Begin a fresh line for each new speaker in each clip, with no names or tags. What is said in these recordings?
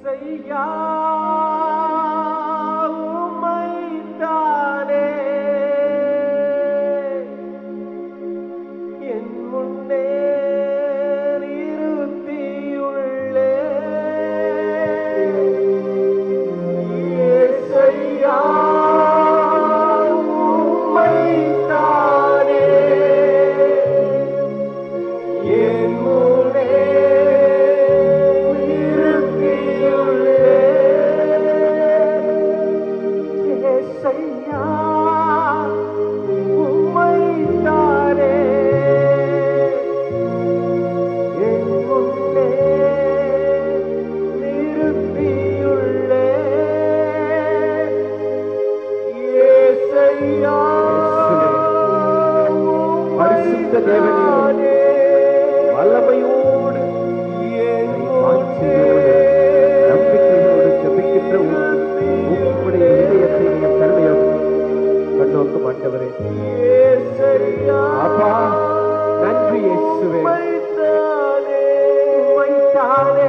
ஏசையா உம்மைத்தானே என் முன்னே நிறுத்தியுள்ளே ஏசையா உம்மைத்தானே என் முன்னே நிறுத்தியுள்ளே ஏசையா உம்மைத்தானே என் முன்னே நிறுத்தியுள்ளே ஏசையா
பரிசுத்த தேவனே, வல்லமையோடு வாஞ்சியோடு, நம்பிக்கையோடு ஜெபிக்கின்ற உம் உம்முடைய இதயத்தை என் கருணையோடு கண்ணோக்க மாட்டவரே அப்பா நன்றி இயேசுவே
உம்மைத்தானே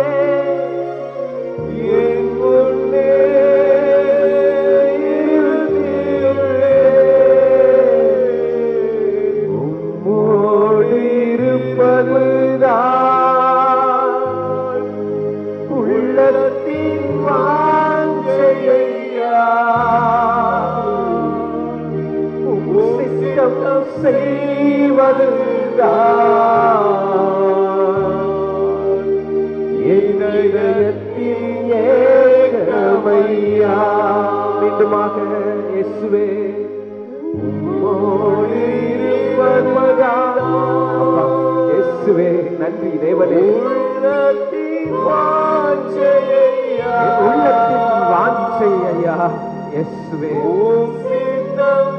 என் முன்னே இருத்தியுள்ளே. உம்மோடு இருப்பதுதான் உள்ளத்தின் வாஞ்சையா சித்தம் செய்வதுதான் என் இதயத்தின் ஏகமையா
மீண்டுமாக இயேசுவே
உம்மோடு இருப்பதுதான்
அப்பா இயேசுவே நன்றி தேவனே
உள்ளத்தின் வாஞ்சையா
என் உள்ளத்தின் வாஞ்சை ஐயா இயேசுவே
உம் சித்தம்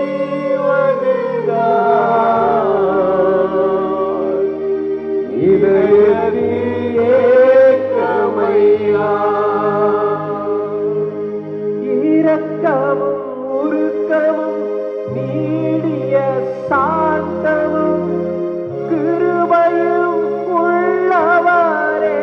செய்வதுதான் இதயத்தின் ஏக்கமையா இரக்கமும் உருக்கமும் நீடிய சாந்தமும் கிருபையும் உள்ளவரே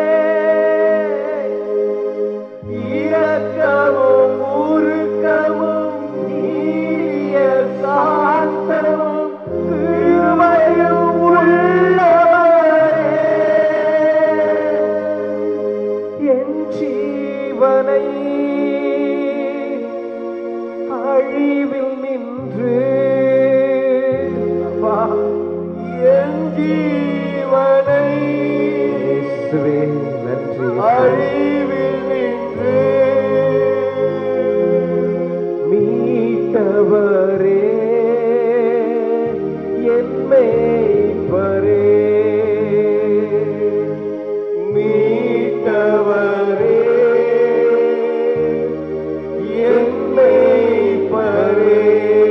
இரக்கமும் உருக்கமும் நீடிய சாந்தமும் கிருபையும் உள்ளவரே என் ஜீவனை அழிவில் நின்று அப்பா, என் ஜீவனை
இயேசுவே நன்றி இயேசுவே.
அழிவில் நின்று மீட்டவரே என் மேய்ப்பரே மீட்டவரே என் மேய்ப்பரே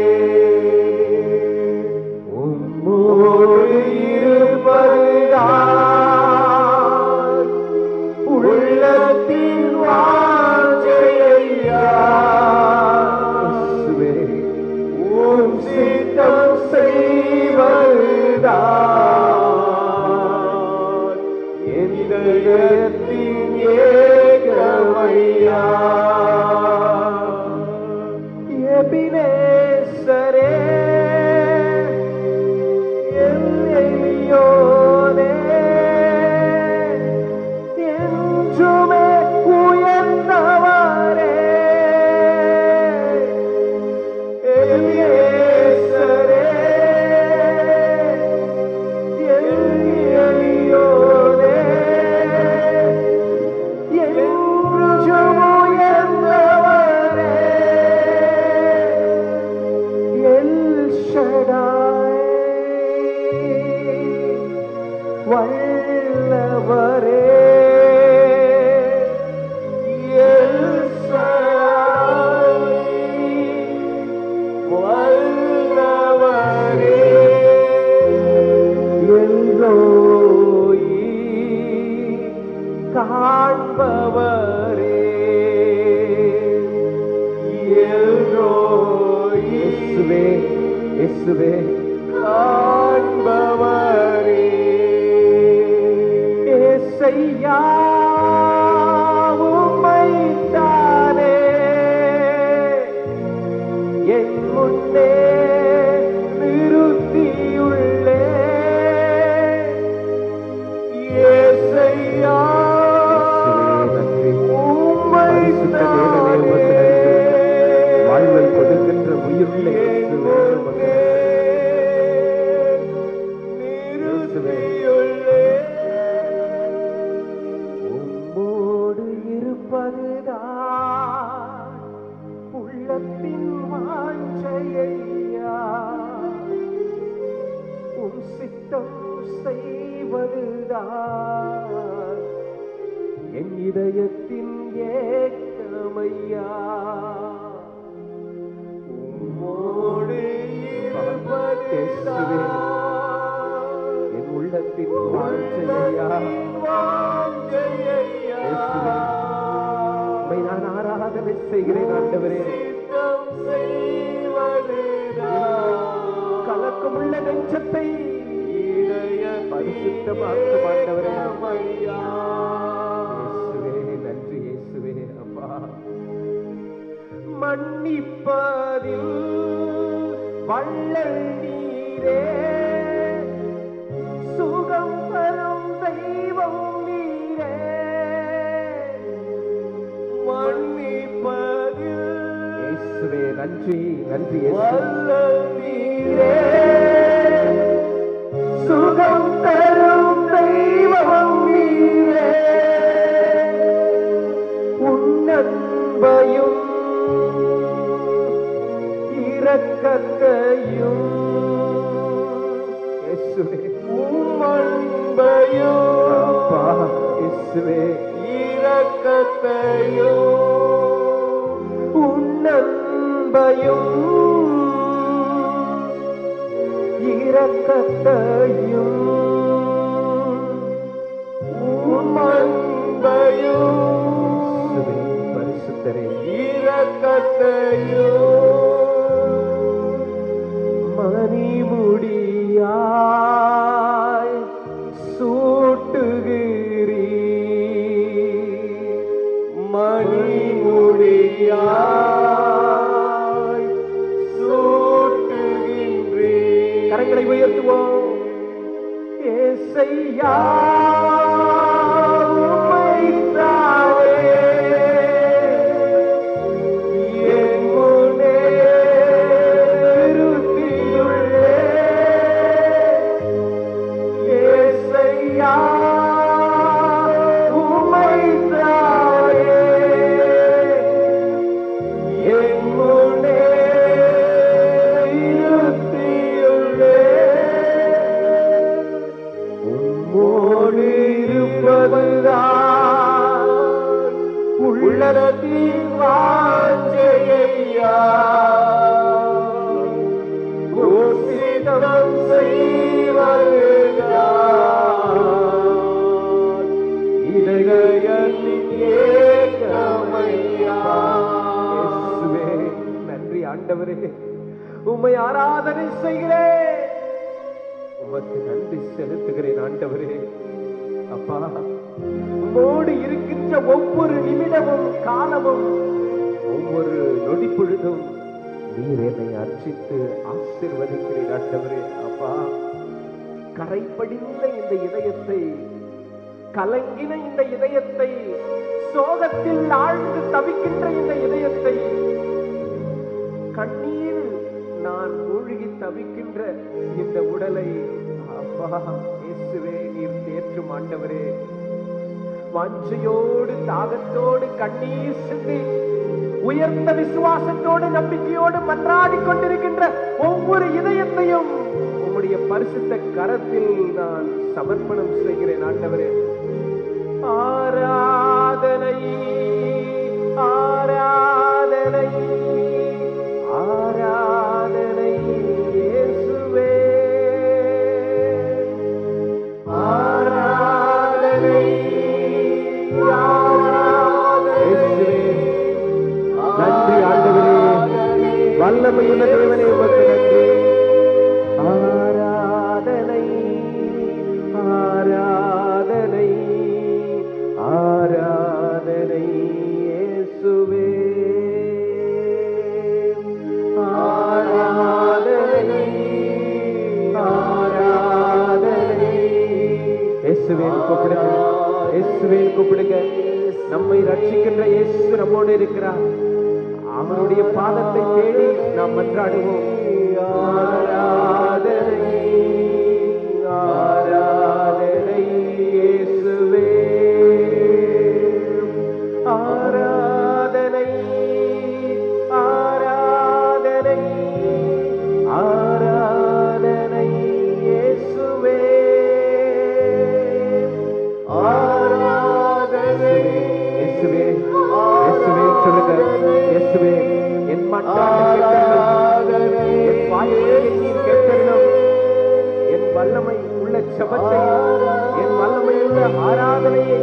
உம்மோடு இருப்பதுதான் உள்ளத்தின் வாஞ்சையா
இயேசுவே
உம் சித்தம் செய்வதுதான் என் இதயத்தின் ஏகமையா எபினேசரே என் எளியோனே என்றுமே உயர்ந்தவரே எலியேசரே என் எளியோனே என்றும் உயர்ந்தவரே எல் ஷடாய் வல்லவரே எல் ஷடாய் வல்லவரே எல்லோயி காண்பவரே எல்லோயி
இயேசுவே இயேசுவே
காண்பவரே ஏசையா கேட்பதுதான் உள்ளத்தின் வாஞ்சையா உன் சித்தம் செய்வதுதான் என் இதயத்தின் ஏக்கமையா உம்மோடு இருப்பதுதான்
என் உள்ளத்தின் வாஞ்சையா இயேசுவே, உம்மை நான் ஆராதனை செய்கிறேன் ஆண்டவரே கலக்கமுள்ள நெஞ்சத்தை பரிசுத்தமாக்கும் ஆண்டவரே இயேசுவே நன்றி இயேசுவே அப்பா
மன்னிப்பதில் வள்ளல் நீரே சுகம் தரும் தெய்வம் நீரே மன்னிப்பதில்
இயேசுவே நன்றி நன்றி இயேசுவே
வள்ளல் நீரே சுகம் தரும் தெய்வம் நீரே உன்னன்பையும் இரக்கத்தையும்
இயேசுவே
உம்மன்பையும்
அப்பா இயேசுவே
இரக்கத்தையும் உன்னன்பையும் இரக்கத்தையும் உம்மன்பையும்
இயேசுவே பரிசுத்தரே
இரக்கத்தையும் மணிமுடியாய் சூட்டுகிறீ மணிமுடியாய் சூட்டுகின்றீ கரங்களை உயர்த்துவோம் ஏசையா உம்மைத்தானே என் முன்னே நிறுத்தியுள்ளே. ஏசையா, உம்மைத்தானே என் முன்னே நிறுத்தியுள்ளே. உம்மோடு இருப்பதுதான் உள்ளத்தின் வாஞ்சையா கோசிதம் செய்வதுதான் இதயத்தின் ஏக்கமையா
இயேசுவே நன்றி ஆண்டவரே உம்மை ஆராதனை செய்கிறேன் உமக்கு நன்றி செலுத்துகிறேன் ஆண்டவரே அப்பா உம்மோடு இருக்கின்ற ஒவ்வொரு நிமிடமும் காலமும் ஒவ்வொரு நொடி பொழுதும் நீர் என்னை அர்ச்சித்து ஆசீர்வதிக்கிறேன் ஆண்டவரே அப்பா கரைப்படிந்த இந்த இதயத்தை கலங்கின இந்த இதயத்தை சோகத்தில் ஆழ்ந்து தவிக்கின்ற இந்த இதயத்தை கண்ணீர் நான் மூழ்கி தவிக்கின்ற இந்த உடலை அப்பா இயேசுவே நீர் தேற்றும் ஆண்டவரே வாஞ்சையோடு தாகத்தோடு கண்ணீர் சிந்தி உயர்ந்த விசுவாசத்தோடு நம்பிக்கையோடு மன்றாடி கொண்டிருக்கின்ற ஒவ்வொரு இதயத்தையும் உம்முடைய பரிசுத்த கரத்தில் நான் சமர்ப்பணம் செய்கிறேன் ஆண்டவரே ஆராதனை ஆராதனை ஆராதனை இயேசுவே ஆராதனை ஆராதனை நன்றி ஆண்டவரே வல்லமையுள்ள தேவனே உமக்கு நன்றி ஆராதனை ஆராதனை ஆராதனை இயேசுவே ஆராதனை ஆராதனை இயேசுவேன் கூப்பிடுங்க இயேசுவேன் கூப்பிடுங்க நம்மை ரட்சிக்கின்ற இயேசு நம்மோடு இருக்கிறார் அவருடைய பாதத்தை தேடி நாம் மன்றாடுவோம் ஆராதனை ஆராதனை இயேசுவே ஆராதனை ஜபத்தை என் வல்லமையுள்ள ஆராதனையை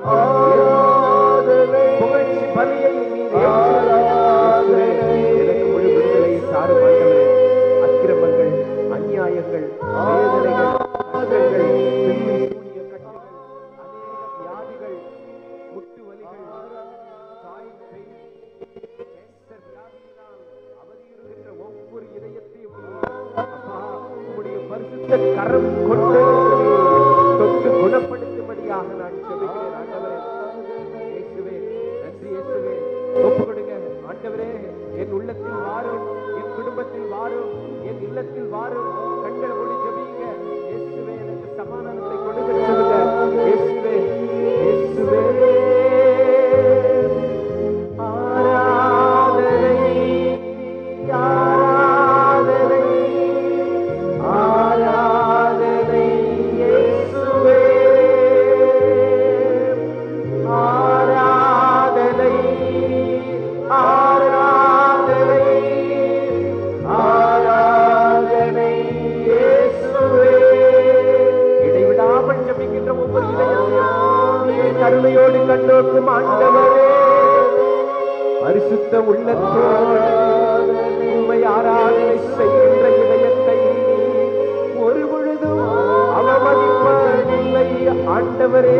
என் புகழ்ச்சி பலியை நீர் ஏற்றுக்கொள்கிறீர். எனக்கு முழு விடுதலையை தாரும் ஆண்டவரே. அக்கிரமங்கள் அநியாயங்கள் வேதனைகள் கஷ்டங்கள் பில்லி சூனிய கட்டுகள் அநேக வியாதிகள் முட்டு வலிகள் சாய்வு பெயின், கேன்சர் வியாதியினால் அவதியுறுகின்ற ஒவ்வொரு இதயத்தையும் அப்பா, உம்முடைய பரிசுத்த கரம் கொண்டு தொட்டு குணப்படுத்தும்படியாக நான் ஜெபிக்கிறேன் ஆண்டவரே இயேசுவே நன்றி இயேசுவே ஒப்பு கொடுங்க ஆண்டவரே என் உள்ளத்தில் வாரும் என் குடும்பத்தில் வாரும் என் இல்லத்தில் வாரும் கண்களை மூடி ஜெபிங்க இயேசுவே எனக்கு சமாதானத்தை கொடுங்க சொல்லுங்க இயேசுவே இயேசுவே ஆராதனை ஆராதனை ஆராதனை இயேசுவே ஆராதனை ஆராதனை ஆராதனை இயேசுவே இடைவிடாமல் ஜெபிக்கின்ற ஒவ்வொரு இதயத்தையும் நீர் கருணையோடு கண்ணோக்கும் ஆண்டவரே பரிசுத்த உள்ளத்தோடு உண்மை ஆராதனை செய்கின்ற இதயத்தை ஒரு பொழுதும் அவமதிப்பதில்லை ஆண்டவரே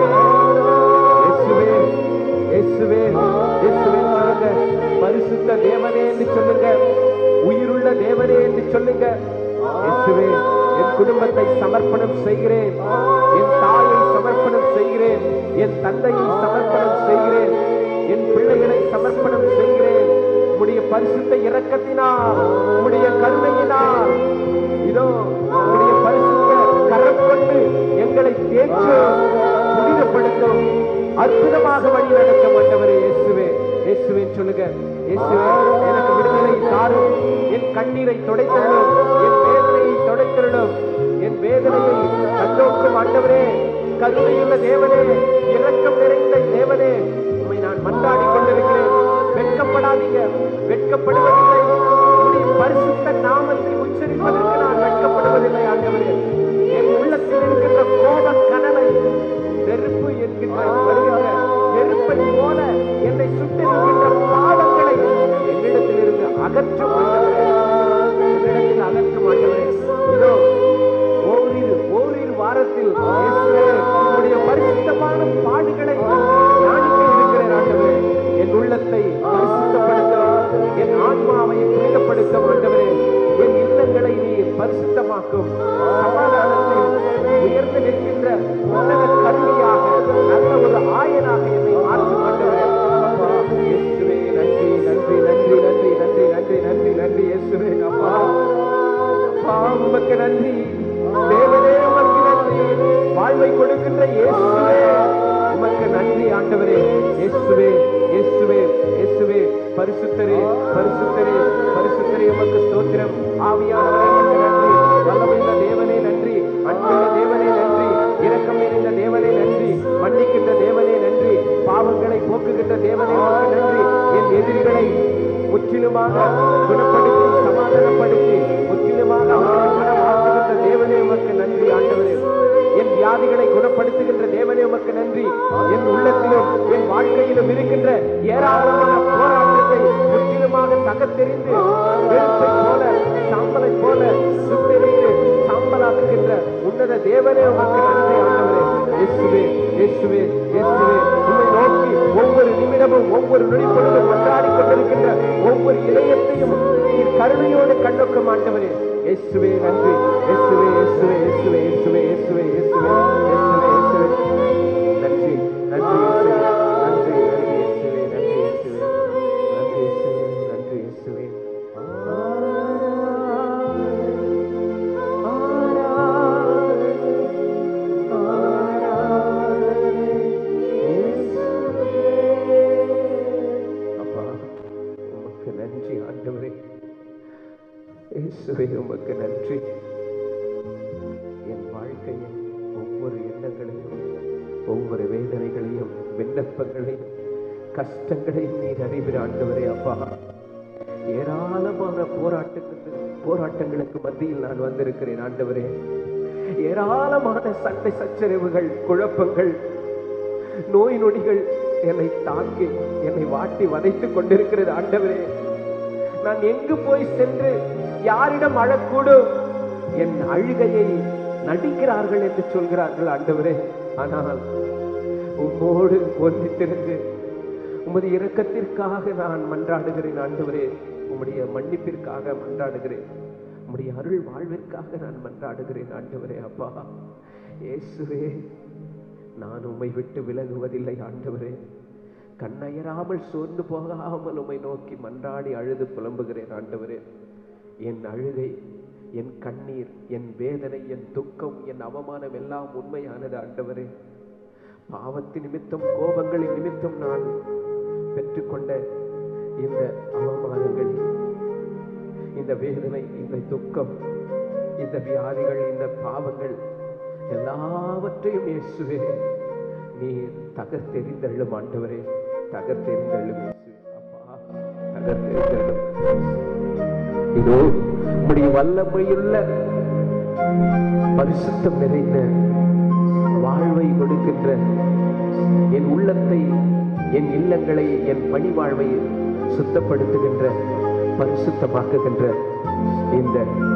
இயேசுவே இயேசுவே இயேசுவே சொல்லுங்க பரிசுத்த தேவனே என்று சொல்லுங்க உயிருள்ள தேவனே என்று சொல்லுங்க இயேசுவே என் குடும்பத்தை சமர்ப்பணம் செய்கிறேன் என் தாயை சமர்ப்பணம் செய்கிறேன் என் தந்தையை சமர்ப்பணம் செய்கிறேன் என் பிள்ளைகளை சமர்ப்பணம் செய்கிறேன் உம்முடைய பரிசுத்த இரக்கத்தினால் உம்முடைய கருணையினால் இதோ உம்முடைய பரிசுத்த கரம் கொண்டு எங்களை தேற்று புனிதப்படுத்தும் அற்புதமாக வழி நடக்க மாட்டவரே இயேசுவே இயேசுவே சொல்லுங்க இயேசுவே எனக்கு விடுதலை தாரும் என் கண்ணீரை துடைத்தருளும் என் வேதனையை துடைத்தருளும் என் வேதனையை கண்டோக்கும் ஆண்டவரே கருணையுள்ள தேவனே இரக்கம் நிறைந்த தேவனே உம்மை நான் மன்றாடி கொண்டிருக்கிறேன் வெட்கப்படாதீங்க வெட்கப்படுவதில்லை உம்முடைய பரிசுத்த நாமத்தை உச்சரிப்பதற்கு நான் வெட்கப்படுவதில்லை ஆண்டவரே என் உள்ளத்தில் இருக்கின்ற கோப கனலை நெருப்பு என்கின்ற வருகின்ற நெருப்பை போல என்னை சுட்டிருக்கின்ற பாவங்களை என்னிடத்தில் இருந்து அகற்றும் ஆண்டவரே என்னிடத்தில் அகற்றும் ஆண்டவரே இதோ ஓரிரு ஓரிரு வாரத்தில் இயேசுவே, உம்முடைய பரிசுத்தமான பாடுகளை தியானிக்க இருக்கிறேன் ஆண்டவரே என் உள்ளத்தை பரிசுத்தப்படுத்தும் என் ஆன்மாவை புனிதப்படுத்தும் ஆண்டவரே என் இல்லங்களை நீர் பரிசுத்தமாக்கும் சமாதானத்தில் உயர்ந்து நிற்கின்ற உன்னத கருவியாக நல்ல ஒரு ஆயனாக என்னை மாற்றும் ஆண்டவரே அப்பா, இயேசுவே நன்றி நன்றி நன்றி நன்றி நன்றி நன்றி நன்றி நன்றி இயேசுவே அப்பா அப்பா உமக்கு நன்றி தேவனே உமக்கு நன்றி வாழ்வை கொடுக்கின்ற இயேசுவே உமக்கு நன்றி ஆண்டவரே இயேசுவே இயேசுவே இயேசுவே பரிசுத்தரே பரிசுத்தரே பரிசுத்தரே உமக்கு ஸ்தோத்திரம் ஆவியானவரே உமக்கு நன்றி வல்லமையுள்ள தேவனே நன்றி அன்புள்ள தேவனே நன்றி இரக்கம் நிறைந்த தேவனே நன்றி மன்னிக்கின்ற தேவனே நன்றி பாவங்களை போக்குகின்ற தேவனே உமக்கு நன்றி என் எதிரிகளை முற்றிலுமாக குணப்படுத்தி சமாதானப்படுத்தி முற்றிலுமாக அவர்களை குணமாக்குகின்ற தேவனே உமக்கு நன்றி ஆண்டவரே என் வியாதிகளை குணப்படுத்துகின்ற தேவனே உமக்கு நன்றி என் உள்ளத்திலும் என் வாழ்க்கையிலும் இருக்கின்ற ஏராளமான போராட்டத்தை முற்றிலுமாக தகத்தெறிந்து வெறுப்பை போல சாம்பலை போல சுட்டெறிந்து சாம்பலாக்குகின்ற உன்னத தேவனே உமக்கு நன்றி ஆண்டவரே இயேசுவே இயேசுவே இயேசுவே உம்மை நோக்கி ஒவ்வொரு நிமிடமும் ஒவ்வொரு நொடிப்பொழுதும் கொண்டாடி கொண்டிருக்கின்ற ஒவ்வொரு இதயத்தையும் நீர் கருணையோடு கண்ணோக்கம் ஆண்டவரே இயேசுவே நன்றி இயேசுவே இயேசுவே இயேசுவே இயேசுவே இயேசுவே இயேசுவே இயேசுவே இயேசுவே நன்றி நன்றி இயேசுவே நன்றி நன்றி இயேசுவே நன்றி இயேசுவே நன்றி இயேசுவே நன்றி இயேசுவே அப்பா உமக்கு நன்றி ஆண்டவரே இயேசுவே உமக்கு நன்றி என் வாழ்க்கையின் ஒவ்வொரு எண்ணங்களையும் ஒவ்வொரு வேதனைகளையும் விண்ணப்பங்களையும் கஷ்டங்களையும் நீர் அறிவிற ஆண்டவரே அப்பா ஏராளமான போராட்டங்களுக்கு போராட்டங்களுக்கு மத்தியில் நான் வந்திருக்கிறேன் ஆண்டவரே ஏராளமான சண்டை சச்சரவுகள் குழப்பங்கள் நோய் நொடிகள் என்னை தாக்கி என்னை வாட்டி வதைத்துக் கொண்டிருக்கிறது ஆண்டவரே நான் எங்கு போய் சென்று யாரிடம் அழக்கூடும் என் அழுகையை நடிக்கிறார்கள் என்று சொல்கிறார்கள் ஆண்டவரே ஆனால் உம்மோடு ஒன்றித்திருந்து உமது இரக்கத்திற்காக நான் மன்றாடுகிறேன் ஆண்டவரே உம்முடைய மன்னிப்பிற்காக மன்றாடுகிறேன் உம்முடைய அருள் வாழ்விற்காக நான் மன்றாடுகிறேன் ஆண்டவரே அப்பா இயேசுவே நான் உம்மை விட்டு விலகுவதில்லை ஆண்டவரே கண்ணயராமல் சோர்ந்து போகாமல் உம்மை நோக்கி மன்றாடி அழுது புலம்புகிறேன் ஆண்டவரே என் அழுகை என் கண்ணீர் என் வேதனை என் துக்கம் என் அவமானம் எல்லாம் உண்மையானது ஆண்டவரே பாவத்தின் நிமித்தம் கோபங்களின் நிமித்தம் நான் பெற்றுக்கொண்ட இந்த அவமானங்கள் இந்த வேதனை இந்த துக்கம் இந்த வியாதிகள் இந்த பாவங்கள் எல்லாவற்றையும் இயேசுவே நீர் தகர்த்தெறிந்தள்ளும் ஆண்டவரே தகர்த்தெறிந்தள்ளும் இயேசு அப்பா தகர்த்தெறிந்தள்ளும் இதோ உம்முடைய வல்லமையுள்ள பரிசுத்தம் நிறைந்த வாழ்வை கொடுக்கின்ற என் உள்ளத்தை என் இல்லங்களை என் பணி வாழ்வை சுத்தப்படுத்துகின்ற பரிசுத்தமாக்குகின்ற இந்த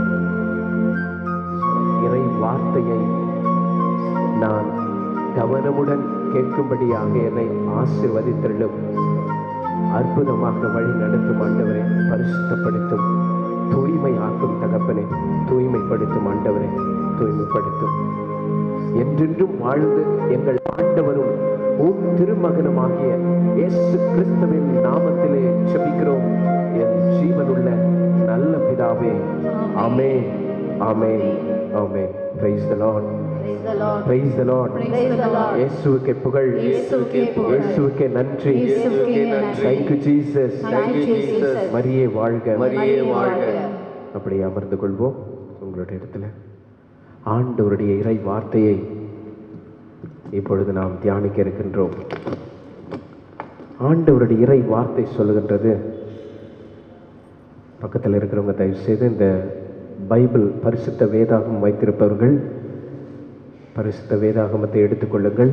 இறை வார்த்தையை நான் கவனமுடன் கேட்கும்படியாக என்னை ஆசிர்வதித்தள்ளும் அற்புதமாக வழி நடத்தும் ஆண்டவரே பரிசுத்தப்படுத்தும் தூய்மையாக்கும் தகப்பனே தூய்மைப்படுத்தும் ஆண்டவரே தூய்மைப்படுத்தும் என்றென்றும் வாழ்ந்து எங்கள் ஆண்டவரும் உம் திருமகனுமாகிய இயேசு கிறிஸ்துவின் நாமத்திலே செபிக்கிறோம் என் ஜீவனுள்ள நல்ல பிதாவே ஆமென் ஆமென் ஆமென் praise the Lord
Praise the Lord.
Praise the Lord
Praise the Lord.
இயேசுவுக்கே புகழ்
இயேசுவுக்கே புகழ்.
இயேசுவுக்கே நன்றி
இயேசுவுக்கே நன்றி.
Thank you Jesus
Thank you, Jesus.
மரியே வாழ்க
மரியே வாழ்க.
அப்படி அமர்ந்து கொள்வோம் உங்களுடைய இடத்துல ஆண்டவருடைய இறை வார்த்தையை இப்பொழுது நாம் தியானிக்க இருக்கின்றோம் ஆண்டவருடைய இறை வார்த்தை சொல்லுகின்றது பக்கத்தில் இருக்கிறவங்க தயவு செய்து இந்த பைபிள் பரிசுத்த வேதாகம் வைத்திருப்பவர்கள் பரிசுத்த வேதாகமத்தை எடுத்துக்கொள்ளுங்கள்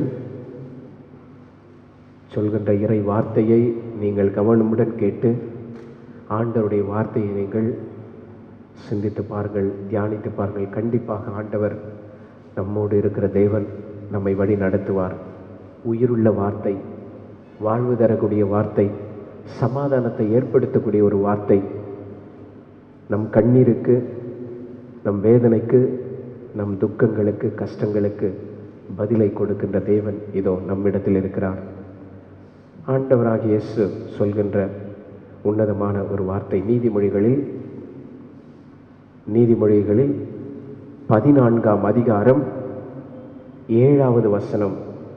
சொல்கின்ற இறை வார்த்தையை நீங்கள் கவனமுடன் கேட்டு ஆண்டவருடைய வார்த்தையை நீங்கள் சிந்தித்து பாருங்கள் தியானித்து பாருங்கள் கண்டிப்பாக ஆண்டவர் நம்மோடு இருக்கிற தேவன் நம்மை வழி நடத்துவார் உயிருள்ள வார்த்தை வாழ்வு தரக்கூடிய வார்த்தை சமாதானத்தை ஏற்படுத்தக்கூடிய ஒரு வார்த்தை நம் கண்ணீருக்கு நம் வேதனைக்கு நம் துக்கங்களுக்கு கஷ்டங்களுக்கு பதிலை கொடுக்கின்ற தேவன் இதோ நம்மிடத்தில் இருக்கிறார் ஆண்டவராகிய இயேசு சொல்கின்ற உன்னதமான ஒரு வார்த்தை நீதிமொழிகளில் நீதிமொழிகளில் பதினான்காம் அதிகாரம் ஏழாவது வசனம்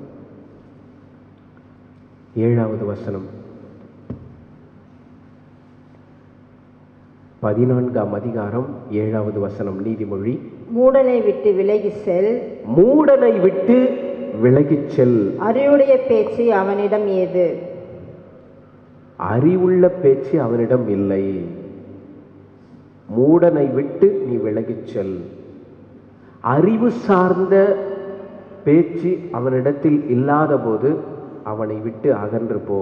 ஏழாவது வசனம் பதினான்காம் அதிகாரம் ஏழாவது வசனம் நீதிமொழி
மூடனை விட்டு விலகி செல்
மூடனை விட்டு விலகிச் செல்
அறிவுடைய பேச்சு அவனிடம் ஏது
அறிவுள்ள பேச்சு அவனிடம் இல்லை மூடனை விட்டு நீ விலகிச் செல் அறிவு சார்ந்த பேச்சு அவனிடத்தில் இல்லாத போது அவனை விட்டு அகன்று போ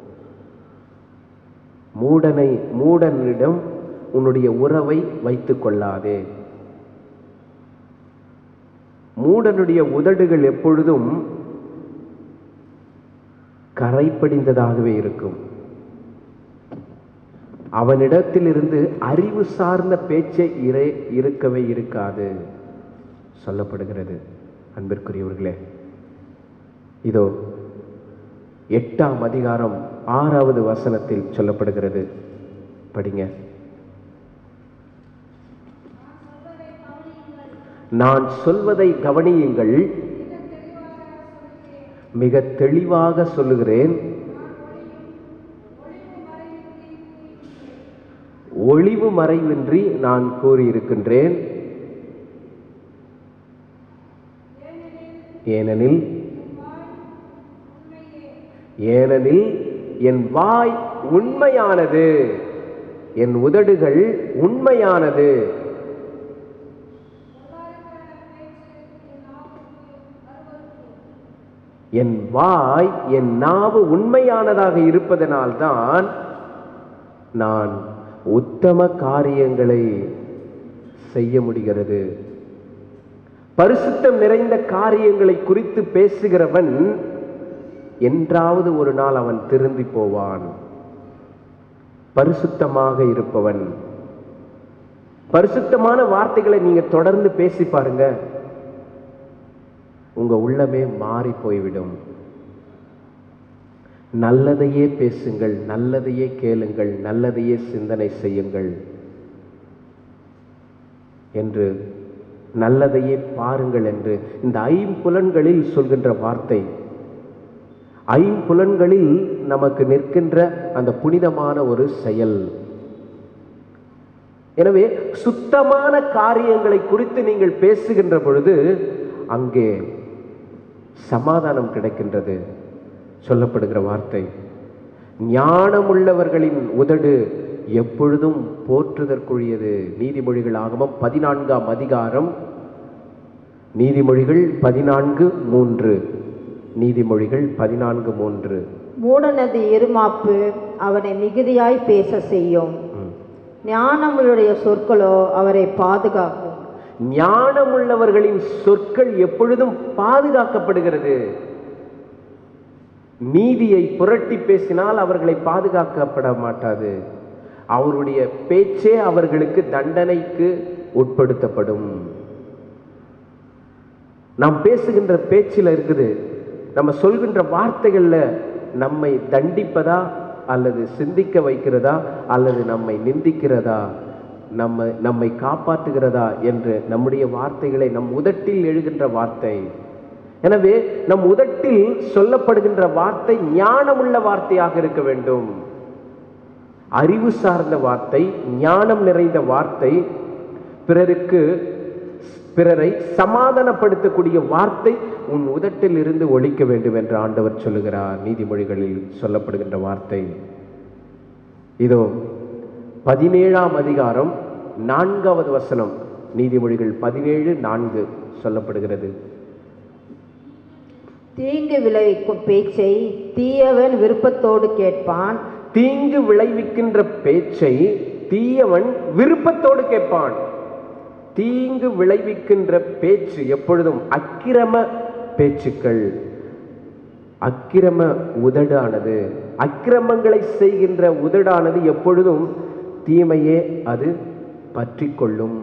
மூடனை மூடனிடம் உன்னுடைய உறவை வைத்துக் கொள்ளாதே மூடனுடைய உதடுகள் எப்பொழுதும் கரைப்படிந்ததாகவே இருக்கும் அவனிடத்திலிருந்து அறிவு சார்ந்த பேச்சை இறை இருக்கவே இருக்காது சொல்லப்படுகிறது அன்பிற்குரியவர்களே இதோ எட்டாம் அதிகாரம் ஆறாவது வசனத்தில் சொல்லப்படுகிறது படிங்க நான் சொல்வதை கவனியுங்கள் மிக தெளிவாக சொல்லுகிறேன் ஒளிவு மறைவின்றி நான் கூறியிருக்கின்றேன் ஏனெனில் ஏனெனில் என் வாய் உண்மையானது என் உதடுகள் உண்மையானது என் வாய் என் நாவு உண்மையானதாக இருப்பதனால்தான் நான் உத்தம காரியங்களை செய்ய முடிகிறது பரிசுத்தம் நிறைந்த காரியங்களை குறித்து பேசுகிறவன் என்றாவது ஒரு நாள் அவன் திருந்தி போவான் பரிசுத்தமாக இருப்பவன் பரிசுத்தமான வார்த்தைகளை நீங்க தொடர்ந்து பேசி பாருங்க உங்க உள்ளமே மாறி போய்விடும் நல்லதையே பேசுங்கள் நல்லதையே கேளுங்கள் நல்லதையே சிந்தனை செய்யுங்கள் என்று நல்லதையே பாருங்கள் என்று இந்த ஐம்புலன்களில் சொல்கின்ற வார்த்தை ஐம்புலன்களில் நமக்கு நிற்கின்ற அந்த புனிதமான ஒரு செயல் எனவே சுத்தமான காரியங்களை குறித்து நீங்கள் பேசுகின்ற பொழுது அங்கே சமாதானம் கிடைக்கின்றது சொல்லப்படுகிற வார்த்தை ஞானமுள்ளவர்களின் உதடு எப்பொழுதும் போற்றுதற்குரியது நீதிமொழிகள் ஆகமம் பதினான்காம் அதிகாரம் நீதிமொழிகள் பதினான்கு மூன்று நீதிமொழிகள் பதினான்கு மூன்று
மூடனது இருமாப்பு அவனை மிகுதியாய் பேச செய்யும்
ம்.
ஞானமுடைய சொற்களோ அவரை பாதுகாக்கும்
ஞானமுள்ளவர்களின் சொற்கள் எப்பொழுதும் பாதுகாக்கப்படுகிறது நீதியை புரட்டி பேசினால் அவர்களை பாதுகாக்கப்பட மாட்டாது அவருடைய பேச்சே அவர்களுக்கு தண்டனைக்கு உட்படுத்தப்படும் நாம் பேசுகின்ற பேச்சில் இருக்குது நம்ம சொல்கின்ற வார்த்தைகள்ல நம்மை தண்டிப்பதா அல்லது சிந்திக்க வைக்கிறதா அல்லது நம்மை நிந்திக்கிறதா நம்ம நம்மை காப்பாற்றுகிறதா என்று நம்முடைய வார்த்தைகளை நம் உதட்டில் எழுகின்ற வார்த்தை எனவே நம் உதட்டில் சொல்லப்படுகின்ற வார்த்தை ஞானமுள்ள வார்த்தையாக இருக்க வேண்டும் அறிவு சார்ந்த வார்த்தை ஞானம் நிறைந்த வார்த்தை பிறருக்கு பிறரை சமாதானப்படுத்தக்கூடிய வார்த்தை உன் உதட்டில் இருந்து ஒழிக்க வேண்டும் என்று ஆண்டவர் சொல்லுகிறார் நீதிமொழிகளில் சொல்லப்படுகின்ற வார்த்தை இதோ பதினேழாம் அதிகாரம் நான்காவது வசனம் நீதிமொழிகள் பதினேழு நான்கு சொல்லப்படுகிறது
தீங்கு விளைவிக்கும் பேச்சை தீயவன் விருப்பத்தோடு கேட்பான்
தீங்கு விளைவிக்கின்ற பேச்சை தீயவன் விருப்பத்தோடு கேட்பான் தீங்கு விளைவிக்கின்ற பேச்சு எப்பொழுதும் அக்கிரம பேச்சுக்கள் அக்கிரம உதடானது அக்கிரமங்களை செய்கின்ற உதடானது எப்பொழுதும் தீமையே அது பற்றி கொள்ளும்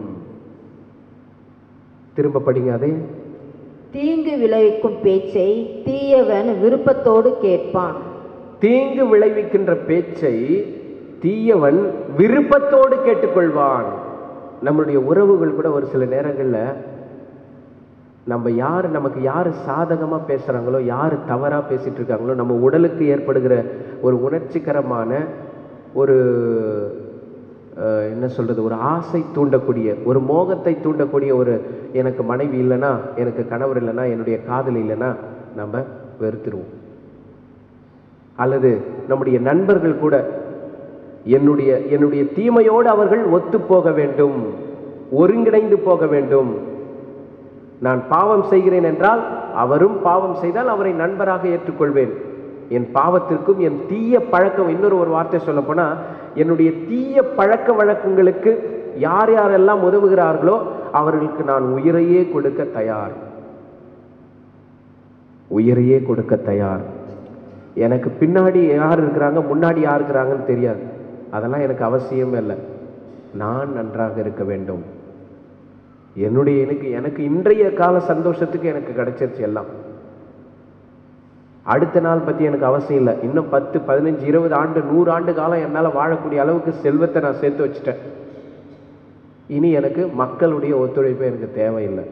திரும்ப படிங்க அதே
தீங்கு விளைவிக்கும் பேச்சை தீயவன் விருப்பத்தோடு கேட்பான்
தீங்கு விளைவிக்கின்ற பேச்சை தீயவன் விருப்பத்தோடு கேட்டுக்கொள்வான் நம்மளுடைய உறவுகள் கூட ஒரு சில நேரங்களில் நம்ம யார் நமக்கு யார் சாதகமாக பேசுகிறாங்களோ யார் தவறாக பேசிட்டு இருக்காங்களோ நம்ம உடலுக்கு ஏற்படுகிற ஒரு உணர்ச்சிகரமான ஒரு அஹ், என்ன சொல்கிறது ஒரு ஆசை தூண்டக்கூடிய ஒரு மோகத்தை தூண்டக்கூடிய ஒரு எனக்கு மனைவி இல்லைன்னா எனக்கு கணவர் இல்லைன்னா என்னுடைய காதல் இல்லைன்னா நம்ம வெறுத்துருவோம் அல்லது நம்முடைய நண்பர்கள் கூட என்னுடைய என்னுடைய தீமையோடு அவர்கள் ஒத்து போக வேண்டும் ஒருங்கிணைந்து போக வேண்டும் நான் பாவம் செய்கிறேன் என்றால் அவரும் பாவம் செய்தால் அவரை நண்பராக ஏற்றுக்கொள்வேன் என் பாவத்திற்கும் என் தீய பழக்கம் இன்னொரு ஒரு வார்த்தை சொல்ல போனா என்னுடைய தீய பழக்க வழக்கங்களுக்கு யார் யாரெல்லாம் உதவுகிறார்களோ அவர்களுக்கு நான் உயிரையே கொடுக்க தயார் உயிரையே கொடுக்க தயார் எனக்கு பின்னாடி யார் இருக்கிறாங்க முன்னாடி யார் இருக்கிறாங்கன்னு தெரியாது அதெல்லாம் எனக்கு அவசியமே இல்லை நான் நன்றாக இருக்க வேண்டும் என்னுடைய எனக்கு எனக்கு இன்றைய கால சந்தோஷத்துக்கு எனக்கு கிடைச்சிருச்சு எல்லாம் அடுத்த நாள் பற்றி எனக்கு அவசியம் இல்லை இன்னும் பத்து பதினஞ்சு இருபது ஆண்டு நூறு ஆண்டு காலம் என்னால் வாழக்கூடிய அளவுக்கு செல்வத்தை நான் சேர்த்து வச்சுட்டேன் இனி எனக்கு மக்களுடைய ஒத்துழைப்பு எனக்கு தேவையில்லை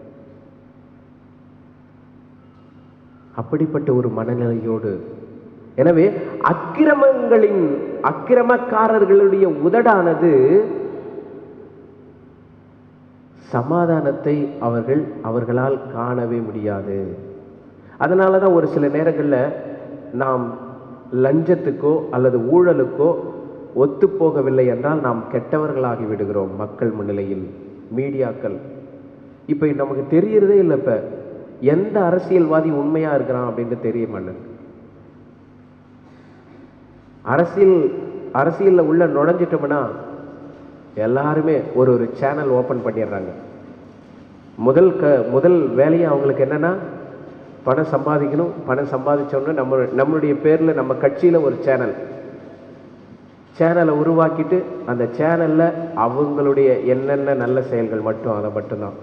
அப்படிப்பட்ட ஒரு மனநிலையோடு எனவே அக்கிரமங்களின் அக்கிரமக்காரர்களுடைய உதடானது சமாதானத்தை அவர்கள் அவர்களால் காணவே முடியாது அதனால தான் ஒரு சில நேரங்களில் நாம் லஞ்சத்துக்கோ அல்லது ஊழலுக்கோ ஒத்துப்போகவில்லை என்றால் நாம் கெட்டவர்களாகி விடுகிறோம் மக்கள் முன்னிலையில் மீடியாக்கள் இப்போ நமக்கு தெரியறதே இல்லை இப்போ எந்த அரசியல்வாதி உண்மையா இருக்கிறான் அப்படின்னு தெரிய மாட்டேங்குது அரசியல் அரசியலில் உள்ள நுழைஞ்சிட்டோம்னா எல்லாருமே ஒரு ஒரு சேனல் ஓப்பன் பண்ணிடுறாங்க முதல் க முதல் வேலையை அவங்களுக்கு என்னன்னா பணம் சம்பாதிக்கணும் பணம் சம்பாதிச்சோன்னு நம்ம நம்மளுடைய பேரில் நம்ம கட்சியில் ஒரு சேனல் சேனலை உருவாக்கிட்டு அந்த சேனலில் அவங்களுடைய என்னென்ன நல்ல செயல்கள் மட்டும் அதை மட்டும்தான்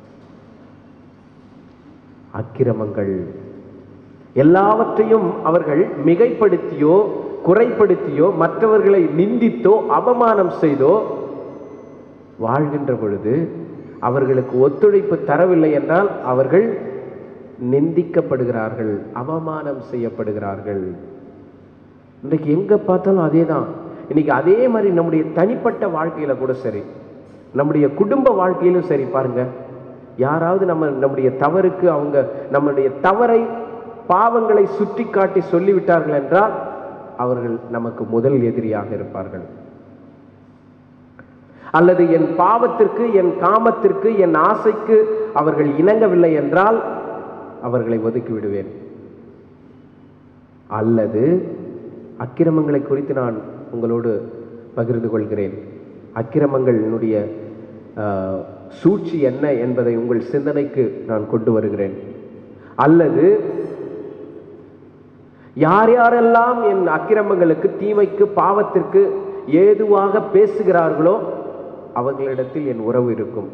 அக்கிரமங்கள் எல்லாவற்றையும் அவர்கள் மிகைப்படுத்தியோ குறைப்படுத்தியோ மற்றவர்களை நிந்தித்தோ அவமானம் செய்தோ வாழ்கின்ற பொழுது அவர்களுக்கு ஒத்துழைப்பு தரவில்லை என்றால் அவர்கள் நிந்திக்கப்படுகிறார்கள் அவமானம் செய்யப்படுகிறார்கள் இன்றைக்கு எங்க பார்த்தாலும் அதே தான் இன்னைக்கு அதே மாதிரி நம்முடைய தனிப்பட்ட வாழ்க்கையில கூட சரி நம்முடைய குடும்ப வாழ்க்கையிலும் சரி பாருங்க யாராவது நம்ம நம்முடைய தவறுக்கு அவங்க நம்முடைய தவறை பாவங்களை சுட்டி காட்டி சொல்லிவிட்டார்கள் என்றால் அவர்கள் நமக்கு முதல் எதிரியாக இருப்பார்கள் அல்லது என் பாவத்திற்கு என் காமத்திற்கு என் ஆசைக்கு அவர்கள் இணங்கவில்லை என்றால் அவர்களை ஒதுக்கி விடுவேன் அல்லது அக்கிரமங்களை குறித்து நான் உங்களோடு பகிர்ந்து கொள்கிறேன் அக்கிரமங்களினுடைய ஆஹ், சூழ்ச்சி என்ன என்பதை உங்கள் சிந்தனைக்கு நான் கொண்டு வருகிறேன் அல்லது யார் யாரெல்லாம் என் அக்கிரமங்களுக்கு தீமைக்கு பாவத்திற்கு ஏதுவாக பேசுகிறார்களோ அவர்களிடத்தில் என் உறவு இருக்கும்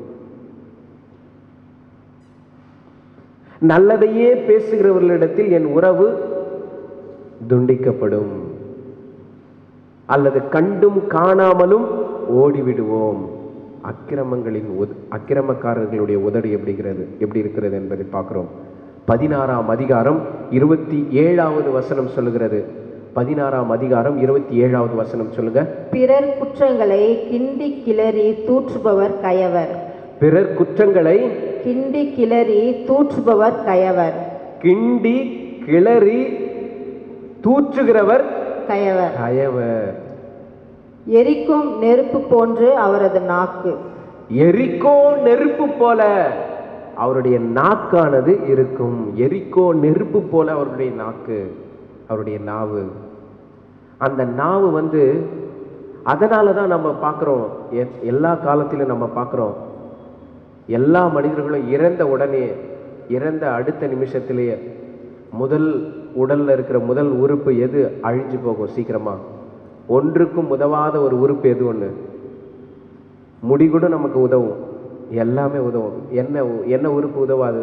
நல்லதையே பேசுகிறவர்களிடத்தில் என் உறவு துண்டிக்கப்படும் அல்லது கண்டும் காணாமலும் ஓடிவிடுவோம் அக்கிரமங்களின் உத- அக்கிரமக்காரர்களுடைய உதடு எப்படிங்கிறது எப்படி இருக்கிறது என்பதை பார்க்கிறோம் பதினாறாம் அதிகாரம் இருபத்தி ஏழாவது வசனம் சொல்லுகிறது பதினாறாம் அதிகாரம் இருபத்தி ஏழாவது வசனம் சொல்லுங்க
பிறர் குற்றங்களை கிண்டி கிளறி தூற்றுபவர் கயவர்
பிறர் குற்றங்களை
கிண்டி கிளறி தூற்றுபவர் கயவர்
கிண்டி கிளறி தூற்றுகிறவர்
கயவர்
கயவர்
எரிக்கும் நெருப்பு போன்று அவரது நாக்கு
எரிக்கோ நெருப்பு போல அவருடைய நாக்கானது இருக்கும் எரிக்கோ நெருப்பு போல அவருடைய நாக்கு அவருடைய நாவு அந்த நாவு வந்து அதனால தான் நம்ம பார்க்குறோம் எல்லா காலத்திலும் நம்ம பார்க்குறோம் எல்லா மனிதர்களும் இறந்த உடனே இறந்த அடுத்த நிமிஷத்திலேயே முதல் உடல்ல இருக்கிற முதல் உறுப்பு எது அழிஞ்சு போகும் சீக்கிரமா ஒன்றுக்கும் உதவாத ஒரு உறுப்பு எது ஒன்று முடி கூட நமக்கு உதவும் எல்லாமே உதவும் என்ன உ- என்ன உறுப்பு உதவாது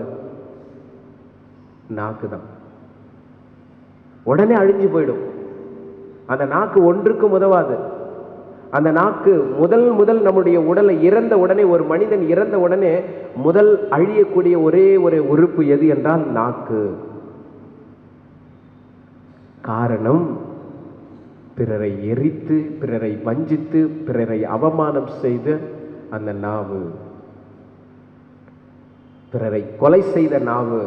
நாக்கு தான் உடனே அழிஞ்சு போயிடும் அந்த நாக்கு ஒன்றுக்கும் உதவாது அந்த நாக்கு முதல் முதல் நம்முடைய உடலை இறந்த உடனே ஒரு மனிதன் இறந்த உடனே முதல் அழியக்கூடிய ஒரே ஒரு உறுப்பு எது என்றால் நாக்கு காரணம் பிறரை எரித்து பிறரை வஞ்சித்து பிறரை அவமானம் செய்த அந்த நாவு பிறரை கொலை செய்த நாவு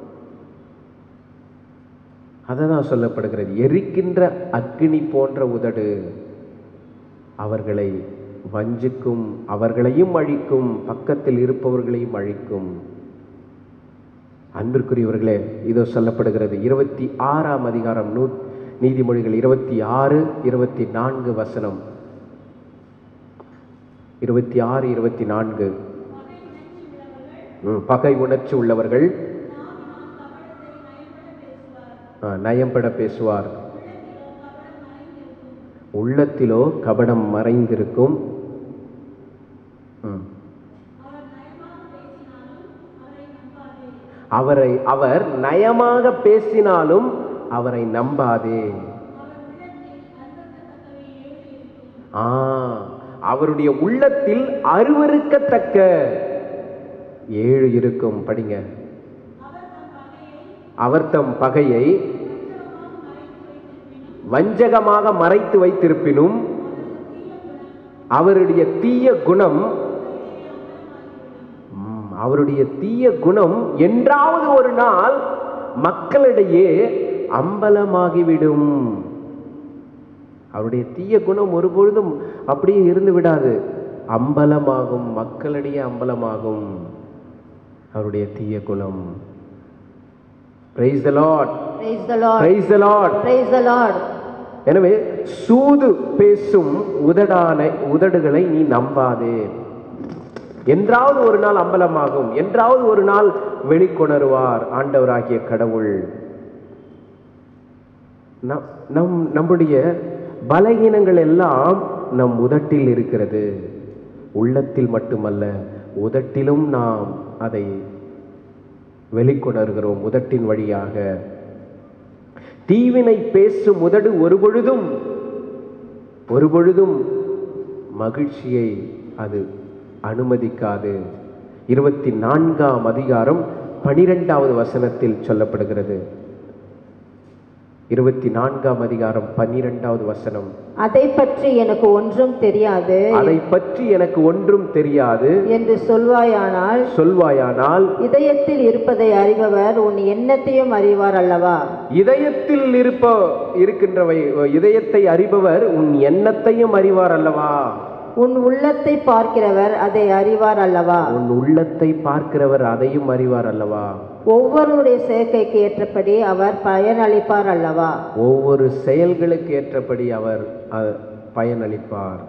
அததான் சொல்லப்படுகிறது எரிக்கின்ற அக்கினி போன்ற உதடு அவர்களை வஞ்சிக்கும் அவர்களையும் அழிக்கும் பக்கத்தில் இருப்பவர்களையும் அழிக்கும் அன்பிற்குரியவர்களே இதோ சொல்லப்படுகிறது இருபத்தி ஆறாம் அதிகாரம் நூ நீதிமொழிகள் இருபத்தி ஆறு இருபத்தி நான்கு வசனம் இருபத்தி ஆறு இருபத்தி நான்கு ம், பகை உணர்ச்சி உள்ளவர்கள் ஆ, நயம்பட பேசுவார் உள்ளத்திலோ கபடம் மறைந்திருக்கும் ம். அவரை அவர் நயமாக பேசினாலும் அவரை நம்பாதே ஆ அவருடைய உள்ளத்தில் அருவருக்கத்தக்க ஏழு இருக்கும் படிங்க அவர் தம் பகையை வஞ்சகமாக மறைத்து வைத்திருப்பினும் அவருடைய தீய குணம் ம், அவருடைய தீய குணம் என்றாவது ஒரு நாள் மக்களிடையே அம்பலமாகிவிடும் அவருடைய தீய குணம் ஒருபொழுதும் அப்படியே இருந்து விடாது அம்பலமாகும் மக்களிடையே அம்பலமாகும் அவருடைய தீய குணம் praise the Lord
Praise the Lord.
Praise the Lord
Praise the Lord.
எனவே சூது பேசும் உதடான உதடுகளை நீ நம்பாதே என்றாவது ஒரு நாள் அம்பலமாகும் என்றாவது ஒரு நாள் வெளிக்கொணருவார் ஆண்டவராகிய கடவுள் நம் நம் நம்முடைய பலகீனங்கள் எல்லாம் நம் உதட்டில் இருக்கிறது உள்ளத்தில் மட்டுமல்ல உதட்டிலும் நாம் அதை வெளிக்கொணர்கிறோம் உதட்டின் வழியாக தீவினை பேசும் உதடு ஒரு பொழுதும் ஒரு பொழுதும் மகிழ்ச்சியை அது அனுமதிக்காது இருபத்தி நான்காம் அதிகாரம் பனிரெண்டாவது வசனத்தில் சொல்லப்படுகிறது இருபத்தி நான்காம் அதிகாரம் பன்னிரெண்டாவது வசனம்
அதை பற்றி எனக்கு ஒன்றும் தெரியாது
அதை பற்றி எனக்கு ஒன்றும் தெரியாது
என்று சொல்வாயானால்
சொல்வாயானால்
இதயத்தில் இருப்பதை அறிபவர் உன் எண்ணத்தையும் அறிவார் அல்லவா
இதயத்தில் இருப்ப இருக்கின்றவை இதயத்தை அறிபவர் உன் எண்ணத்தையும் அறிவார் அல்லவா
உன் உள்ளத்தை பார்க்கிறவர் அதை அறிவார் அல்லவா
உன் உள்ளத்தை பார்க்கிறவர் அதையும் அறிவார் அல்லவா
ஒவ்வொருடைய சேர்க்கைக்கு ஏற்றபடி அவர் பயனளிப்பார் அல்லவா
ஒவ்வொரு செயல்களுக்கு ஏற்றபடி அவர் அ- பயனளிப்பார்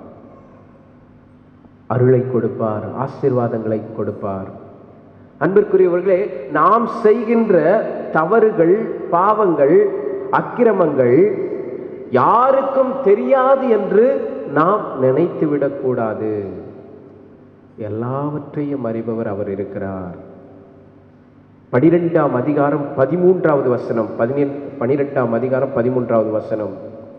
அருளை கொடுப்பார் ஆசீர்வாதங்களை கொடுப்பார் அன்பிற்குரியவர்களே நாம் செய்கின்ற தவறுகள் பாவங்கள் அக்கிரமங்கள் யாருக்கும் தெரியாது என்று நாம் நினைத்து விடக்கூடாது எல்லாவற்றையும் அறிபவர் அவர் இருக்கிறார் பனிரெண்டாம் அதிகாரம் பதிமூன்றாவது வசனம் பதினெண் பனிரெண்டாம் அதிகாரம் பதிமூன்றாவது வசனம்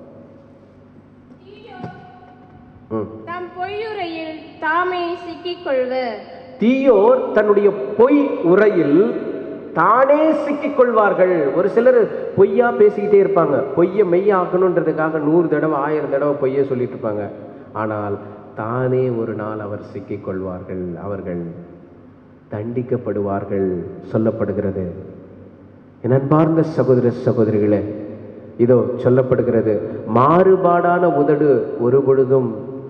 ம்.
தம் பொய்யுரையில் தாமே சிக்கிக்கொள்வர்
தீயோர் தன்னுடைய பொய் உரையில் தானே சிக்கிக் கொள்வார்கள் ஒரு சிலர் பொய்யா பேசிக்கிட்டே இருப்பாங்க பொய்யை மெய்யாக்கணுன்றதுக்காக நூறு தடவை ஆயிரம் தடவை பொய்யை சொல்லிட்டு இருப்பாங்க ஆனால் தானே ஒரு நாள் அவர் சிக்கிக் கொள்வார்கள் அவர்கள் தண்டிக்கப்படுவார்கள் சொல்லப்படுகிறது என் அன்பார்ந்த சகோதர சகோதரிகளே இதோ சொல்லப்படுகிறது மாறுபாடான உதடு ஒரு பொழுதும்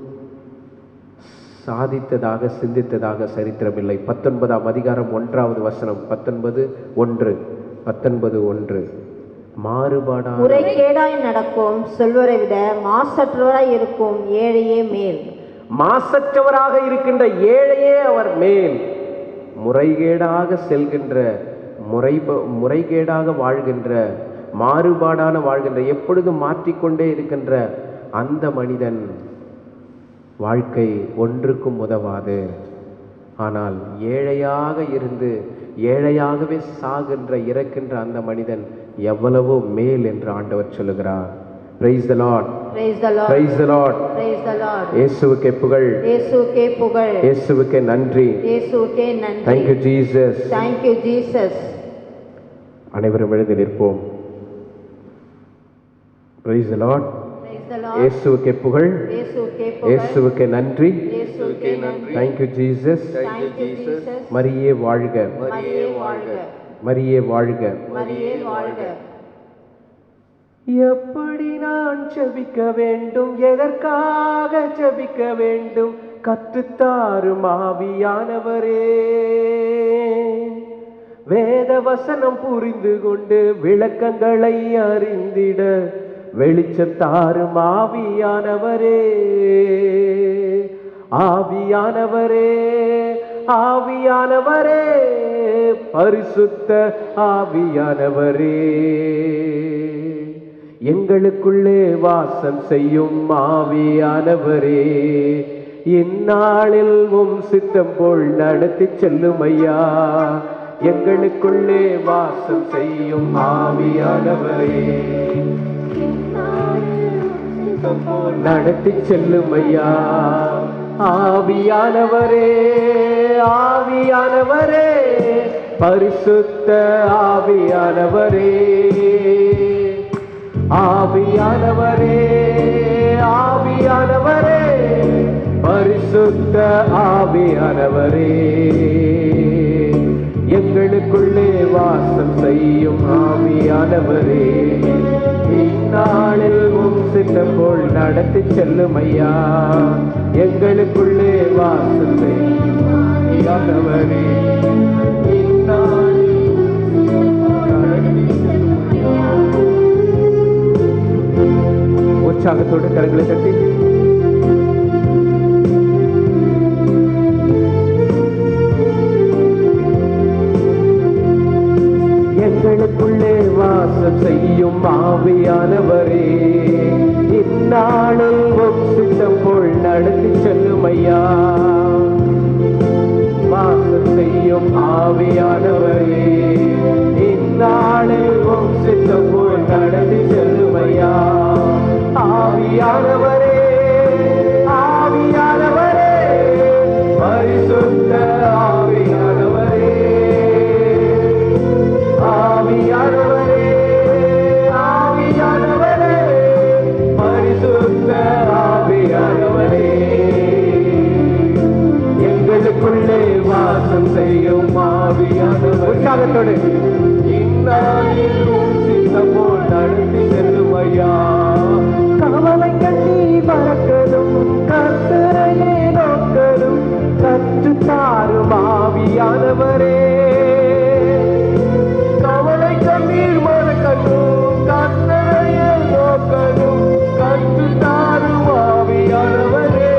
சாதித்ததாக சிந்தித்ததாக சரித்திரமில்லை பத்தொன்பதாம் அதிகாரம் ஒன்றாவது வசனம் பத்தொன்பது ஒன்று பத்தொன்பது ஒன்று மாறுபாடான
முறைகேடாய் நடக்கும் சொல்வரை விட மாசற்றவராய் இருக்கும் ஏழையே மேல்
மாசற்றவராக இருக்கின்ற ஏழையே அவர் மேல் முறைகேடாக செல்கின்ற முறை முறைகேடாக வாழ்கின்ற மாறுபாடான வாழ்கின்ற எப்பொழுதும் மாற்றிக்கொண்டே இருக்கின்ற அந்த மனிதன் வாழ்க்கை ஒன்றுக்கும் உதவாது ஆனால் ஏழையாக இருந்து ஏழையாகவே சாகின்ற இறக்கின்ற அந்த மனிதன் எவ்வளவோ மேல் என்று ஆண்டவர் சொல்லுகிறார் praise the Lord
Praise the Lord.
Praise the Lord
Praise the Lord.
இயேசுவுக்கே புகழ்
இயேசுக்கே புகழ்
இயேசுவுக்கே நன்றி
இயேசுக்கே நன்றி
thank you Jesus
Thank you Jesus.
அனைவரும் எழுந்து நிற்போம் praise the Lord
Praise the Lord.
இயேசுவுக்கே புகழ்
இயேசுக்கே புகழ்
இயேசுவுக்கே நன்றி
இயேசுக்கே நன்றி
thank you Jesus
Thank you Jesus.
மரியே வாழ்க
மரியே வாழ்க
மரியே வாழ்க
மரியே வாழ்க
எப்படி நான் ஜெபிக்க வேண்டும் எதற்காக ஜெபிக்க வேண்டும் கற்றுத்தாரும் ஆவியானவரே வேத வசனம் புரிந்து கொண்டு விளக்கங்களை அறிந்திட வெளிச்சத்தாரும் ஆவியானவரே ஆவியானவரே ஆவியானவரே பரிசுத்த ஆவியானவரே எங்களுக்குள்ளே வாசம் செய்யும் ஆவியானவரே இந்நாளில் உம் சித்தம் போல் நடத்தி செல்லும் ஐயா எங்களுக்குள்ளே வாசம் செய்யும் ஆவியானவரே நடத்தி செல்லும் ஐயா ஆவியானவரே ஆவியானவரே பரிசுத்த ஆவியானவரே ஆவியானவரே ஆவியானவரே பரிசுத்த ஆவியானவரே எங்களுக்குள்ளே வாசம் செய்யும் ஆவியானவரே இந்நாளில் உம் சித்தம் போல் நடத்தி செல்லும் ஐயா எங்களுக்குள்ளே வாசம் செய்யும் ஆவியானவரே இந்நாளில் உம் சித்தம் போல் நடத்தி உற்சாகத்தோடு கரங்களை தட்டி எங்களுக்குள்ளே வாசம் செய்யும் ஆவியானவரே இந்நாளில் உம் சித்தம் போல் நடத்தி செல்லும் ஐயா வாசம் செய்யும் ஆவியானவரே இந்நாளில் உம் சித்தம் போல் நடத்தி செல்லும் ஐயா ஆவியானவரே ஆவியானவரே பரிசுத்த ஆவியானவரே ஆவியானவரே ஆவியானவரே பரிசுத்த ஆவியானவரே எங்களுக்குள்ளே வாசம் செய்யும் ஆவியானவர் உற்சாகத்தோடு இந்நாளில் உம் சித்தம் போல் நடத்தி செல்லும் ஐயா கவலை கட்டி பறக்கலும் கத்தரையே நோக்கலும் கற்று தாரும் ஆவியானவரே கவலை கண்ணீர் மறக்கலும் கத்தரையே நோக்கலும் கற்று தாரும் ஆவியானவரே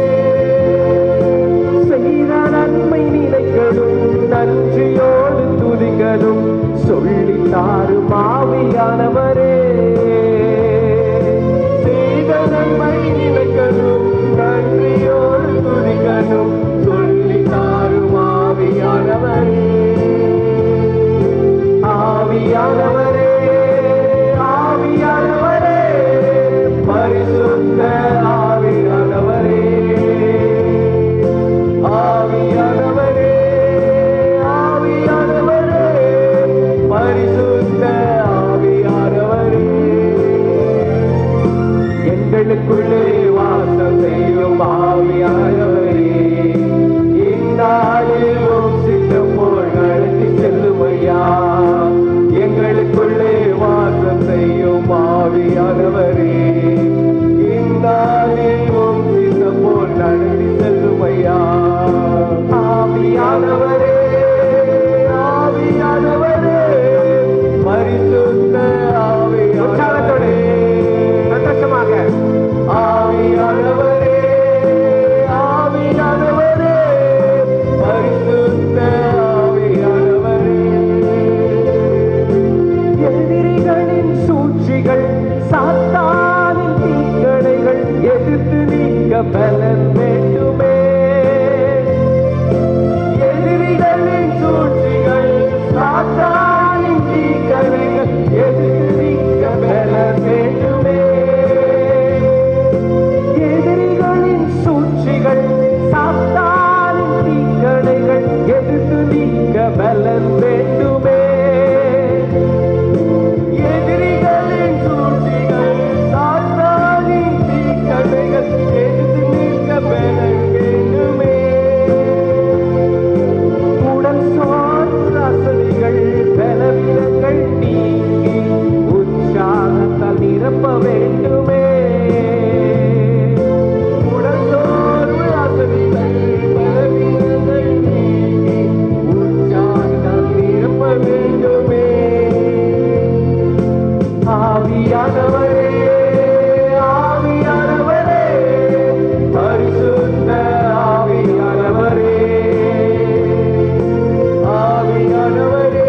செய்த நன்மை நினைக்கலும் நன்றியோடு துதிக்கலும் சொல்லி தாரும் ஆவியானவரே செய்த நன்மை நினைக்கலும் நன்றியோடு துதிக்கலும் சொல்லி தாரும் ஆவியானவரே ஆவியானவரே ஆவியானவரே பரிசுத்த ஆவியானவரே ஆவியானவரே ஆவியானவரே பரிசுத்த ஆவியானவரே எங்களுக்குள்ளே வாசம் செய்யும் ஆவியானவரே இந்நாளில் உம் சித்தம் போல் நடத்தி செல்லும் ஐயா எங்களுக்குள்ளே வாசம் செய்யும் ஆவியானவரே இந்நாளில் உம் சித்தம் போல் நடத்தி செல்லும் ஐயா ஆவியானவரே ஆவியானவரே பரிசுத்த ஆவியானவரே சந்தோஷமாக ஆவியானவரே ஆவியானவரே பரிசுத்த ஆவியானவரே எதிரிகளின் சூழ்ச்சிகள் சாத்தானின் தீக்கணைகள் எதிர்த்து நீக்க பலன் வேண்டுமே எதிரிகளின் சூழ்ச்சிகள் சாத்தானின் தீக்கணைகள் எதிர்த்து நீக்க பலன் வேண்டுமே எதிரிகளின் சூழ்ச்சிகள் சாத்தானின் தீக்கணைகள் எதிர்த்து நீக்க பலன் வேண்டுமே எதிரிகளின் சூழ்ச்சிகள் சாத்தானின் தீக்கணைகள் எதிர்த்து நீக்க பலன் வேண்டுமே உடல் சார்ந்த அசதிகள் பலவீனங்கள் நீங்கி உற்சாகத்தால் நிரப்ப வேண்டுமே உடல் சோர்வு அசதிகள் பலவீனங்கள் நீங்கி உற்சாகத்தால் நிரப்ப வேண்டுமே ஆவியானவரே ஆவியானவரே பரிசுத்த ஆவியானவரே ஆவியானவரே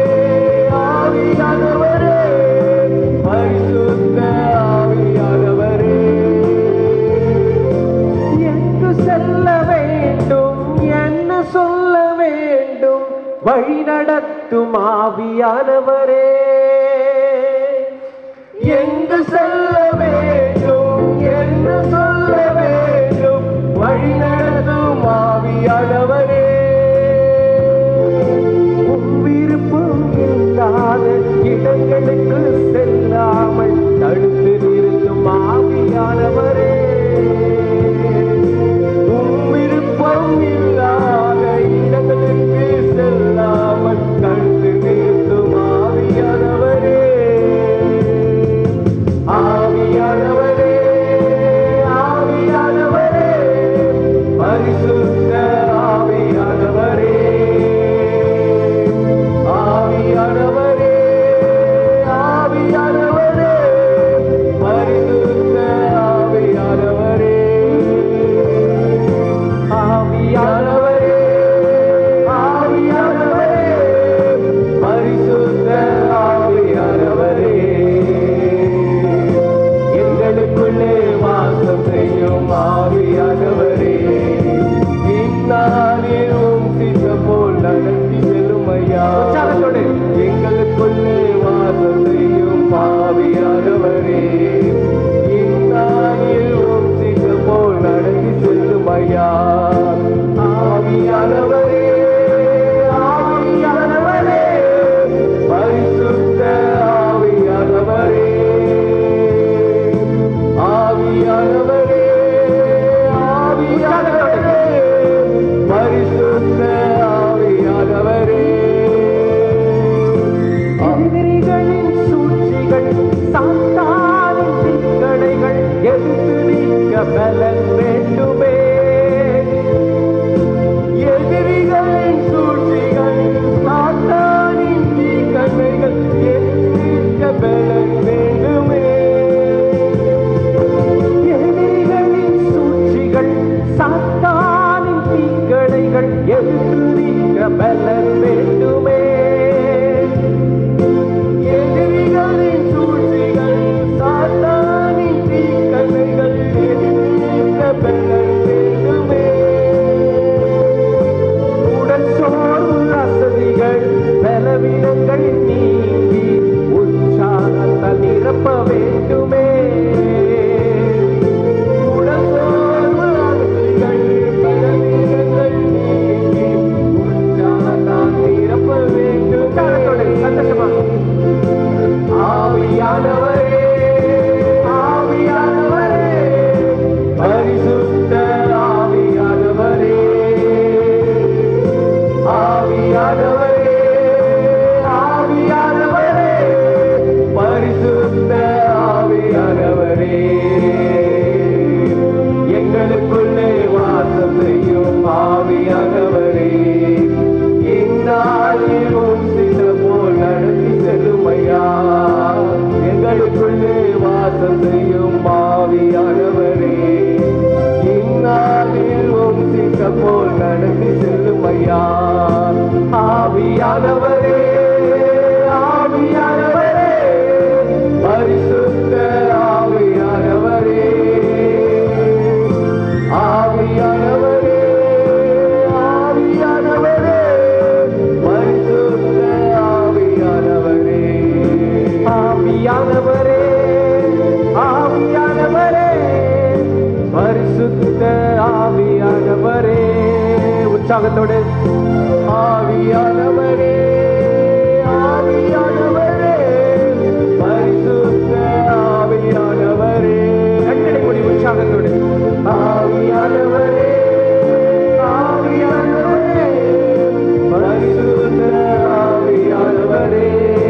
ஆவியானவரே பரிசுத்த ஆவியானவரே எங்கு செல்ல வேண்டும் என்ன சொல்ல வேண்டும் வழி நடத்தும் ஆவியானவரே எங்கு செல்ல வேண்டும் என்ன சொல்ல வேண்டும் வழி நடத்தும் ஆவியானவரே உம் விருப்பம் இல்லாத இடங்களுக்கு செல்லாமல் தடுத்து நிறுத்தும் ஆவியானவரே உம் விருப்பம் இல்லாத இடங்களுக்கு செல்லாமல் தடுத்து நிறுத்தும் ஆவியானவரே துதிக்க பலன் வேண்டுமே எதிரிகளின் சூழ்ச்சிகள் சாத்தானின் தீக்கணைகள் எதிர்க்க பலன் வேண்டுமே உடல் சோர்வு அசதிகள் பலவீனங்கள் நீங்கி உற்சாகத்தால் நிரப்ப வேண்டுமே உடல் சோர்வு அசதிகள் பலவீனங்கள் நீங்கி உற்சாகத்தால் நிரப்ப வேண்டுமே சந்தோஷமா ஆவியானவரே ஆவியானவரே பரிசுத்த ஆவியானவரே ஆவியானவரே ஆவியானவரே பரிசுத்த ஆவியானவரே எங்களுக்குள்ளே வாசம் செய்யும் ஆவியானவரே இந்நாளில் உன் சித்தம் போல் நடத்தி செல்லுமையா எங்களுக்குள்ளே வாசம் செய்யும் ஆவியானவரே இந்நாளில் உன் சித்தம் போல் நடத்தி செல்லுமையா ஆவியானவரே ஆவியானவரே பரிசுத்த ஆவியானவரே ஆவியானவரே ஆவியானவரே பரிசுத்த ஆவியானவரே ஆவியானவரே ஆவியானவரே பரிசுத்த ஆவியானவரே உற்சாகத்தோடு ஆவியானவரே ஆவியானவரே பரிசுத்த ஆவியானவரே கட்டளை மொழி உற்சாகத்தோடு ஆவியானவரே ஆவியானவரே பரிசுத்த ஆவியானவரே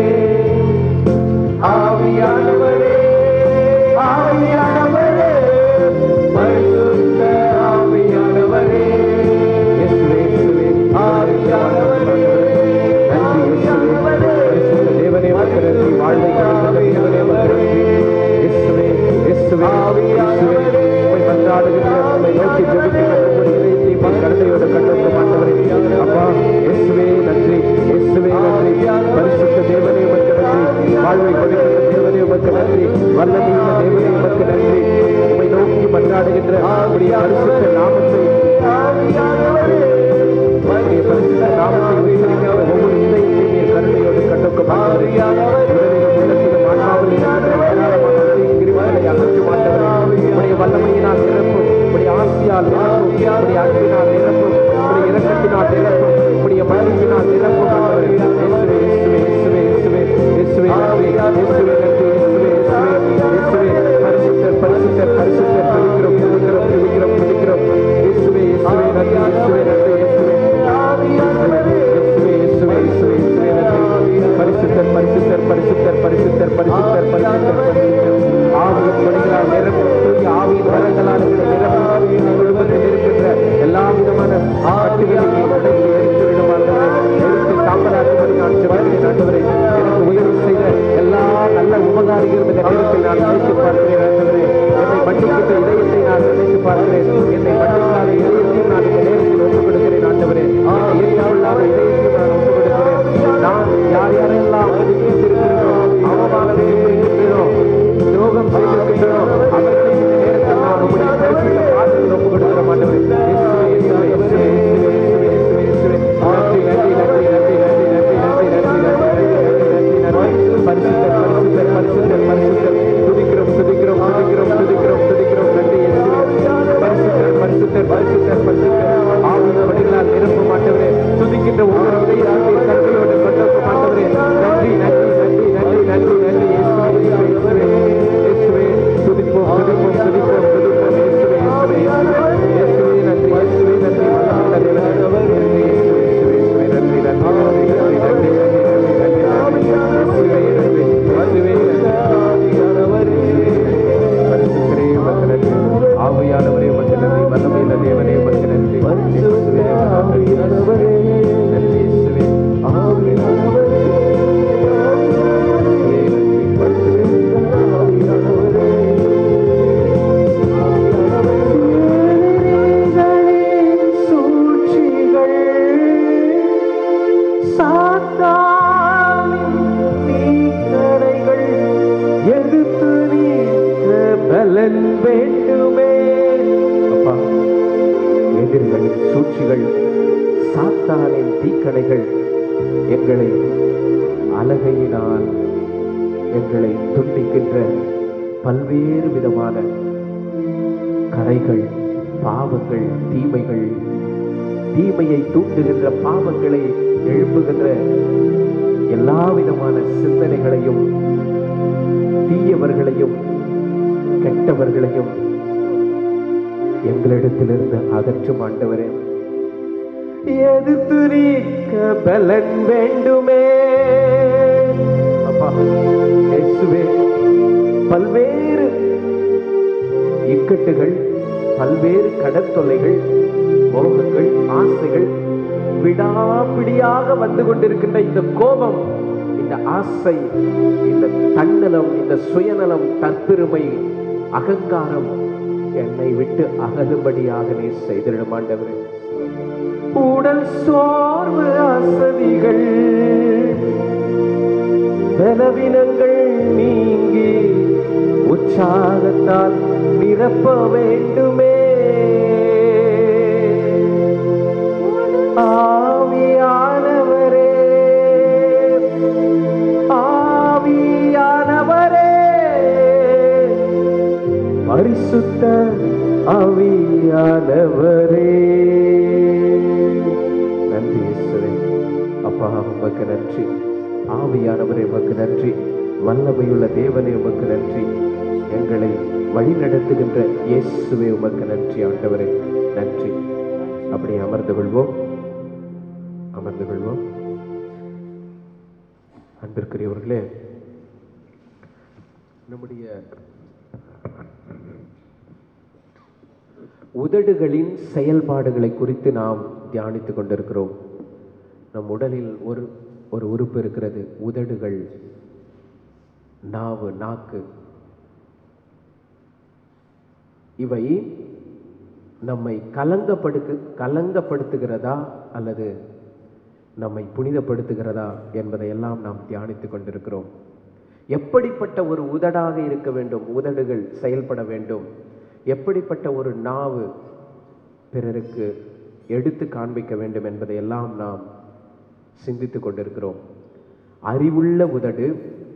ஆவியானவரே ஆவியானவரே பரிசுத்த ஆவியானவரே இயேசுவே இயேசுவே ஆவியானவரே ஆவியானவரே தேவனே மக்களுக்கு வாழ்வை கொடுத்த தேவனே மக்களுக்கு இயேசுவே இயேசுவே இயேசுவே உம்மை மன்றாடுகின்ற உம்மை நோக்கி ஜெபிக்கின்ற ஒவ்வொரு இதயத்தையும் உம் கருணையோடு கண்டோம் ஆண்டவரே அப்பா இயேசுவே நன்றி இயேசுவே நன்றி பரிசுத்த தேவனே உமக்கு நன்றி வாழ்வை கொடுக்கின்ற தேவனே உமக்கு நன்றி வல்லமையுள்ள தேவனே உமக்கு நன்றி உம்மை நோக்கி மன்றாடுகின்ற உம்முடைய பரிசுத்த நாமத்தை உம்முடைய பரிசுத்த நாமத்தை உச்சரிக்கின்ற ஒவ்வொரு இதயத்தையும் நீர் கருணையோடு கண்டோம் ஆண்டவரே உடலிலும் உள்ளத்திலும் ஆன்மாவிலும் இருக்கிற ஏராளமான அனைத்து கிருபைகளை அகற்றும் ஆண்டவரே உம்முடைய வல்லமையினால் நிரப்பும் உம்முடைய ஆசியால் நிரப்பும் உம்முடைய அன்பினால் நிரப்பும் உம்முடைய இரக்கத்தினால் நிரப்பும் உம்முடைய மகிழ்ச்சினால் நிரப்பும் ஆண்டவரே இயேசுவே இயேசுவே இயேசுவே இயேசுவே இயேசுவே நன்றி இயேசுவே நன்றி இயேசுவே இயேசுவே இயேசுவே பரிசுத்தர் பரிசுத்தர் பரிசுத்தர் துதிக்கிறோம் துதிக்கிறோம் துதிக்கிறோம் துதிக்கிறோம் இயேசுவே இயேசுவே நன்றி இயேசுவே நன்றி இயேசுவே இயேசுவே இயேசுவே இயேசுவே இயேசுவே நன்றி பரிசுத்தர் பரிசுத்தர் பரிசுத்தர் பரிசுத்தர் பரிசுத்தர் பரிசுத்தர் பரிசுத்தர் ஆவியின் கொடிகளால் நிரப்பும் தூய ஆவியின் வரங்களால் எங்களை நிரப்பும் குடும்பத்தில் இருக்கின்ற எல்லா விதமான பலன் வேண்டுமே அப்பா எதிரிகளின் சூழ்ச்சிகள் சாத்தானின் தீக்கணைகள் எங்களை அலகையினால் எங்களை துண்டிக்கின்ற பல்வேறு விதமான கரைகள் பாவங்கள் தீமைகள் தீமையை தூண்டுகின்ற பாவங்களை எழுப்புகின்ற எல்லா விதமான சிந்தனைகளையும் தீயவர்களையும் கெட்டவர்களையும் எங்களிடத்திலிருந்து அகற்றும் ஆண்டவரே எதிர்த்து நீக்க பலன் வேண்டுமே அப்பா இயேசுவே பல்வேறு இக்கட்டுகள் பல்வேறு கடற்தொல்லைகள் மோகங்கள் ஆசைகள் விடாப்பிடியாக வந்து கொண்டிருக்கின்ற இந்த கோபம் இந்த ஆசை இந்த தன்னலம் இந்த சுயநலம் தற்பெருமை அகங்காரம் என்னை விட்டு அகலும்படியாக நீ செய்திடும் ஆண்டவரே உடல் சோர்வு அசதிகள் பலவீனங்கள் நீங்கி உற்சாகத்தால் நிரப்ப வேண்டுமே ஆவியானவரே ஆவியானவரே பரிசுத்த ஆவியானவரே நன்றி இயேசுவே அப்பா உமக்கு நன்றி ஆவியானவரே உமக்கு நன்றி வல்லமையுள்ள தேவனே உமக்கு நன்றி எங்களை வழி நடத்துகின்ற இயேசுவே உமக்கு நன்றி ஆண்டவரே நன்றி அப்படியே அமர்ந்து கொள்வோம் அமர்ந்து கொள்வோம் அன்பிற்குரியவர்களே நம்முடைய உதடுகளின் செயல்பாடுகளை குறித்து நாம் தியானித்துக் கொண்டிருக்கிறோம் நம் உடலில் ஒரு ஒரு உறுப்பு இருக்கிறது உதடுகள் நாவு நாக்கு இவை நம்மை கலங்கப்படுத்து கலங்கப்படுத்துகிறதா அல்லது நம்மை புனிதப்படுத்துகிறதா என்பதையெல்லாம் நாம் தியானித்துக் கொண்டிருக்கிறோம் எப்படிப்பட்ட ஒரு உதடாக இருக்க வேண்டும் உதடுகள் செயல்பட வேண்டும் எப்படிப்பட்ட ஒரு நாவு பிறருக்கு எடுத்து காண்பிக்க வேண்டும் என்பதையெல்லாம் நாம் சிந்தித்துக் கொண்டிருக்கிறோம் அறிவுள்ள உதடு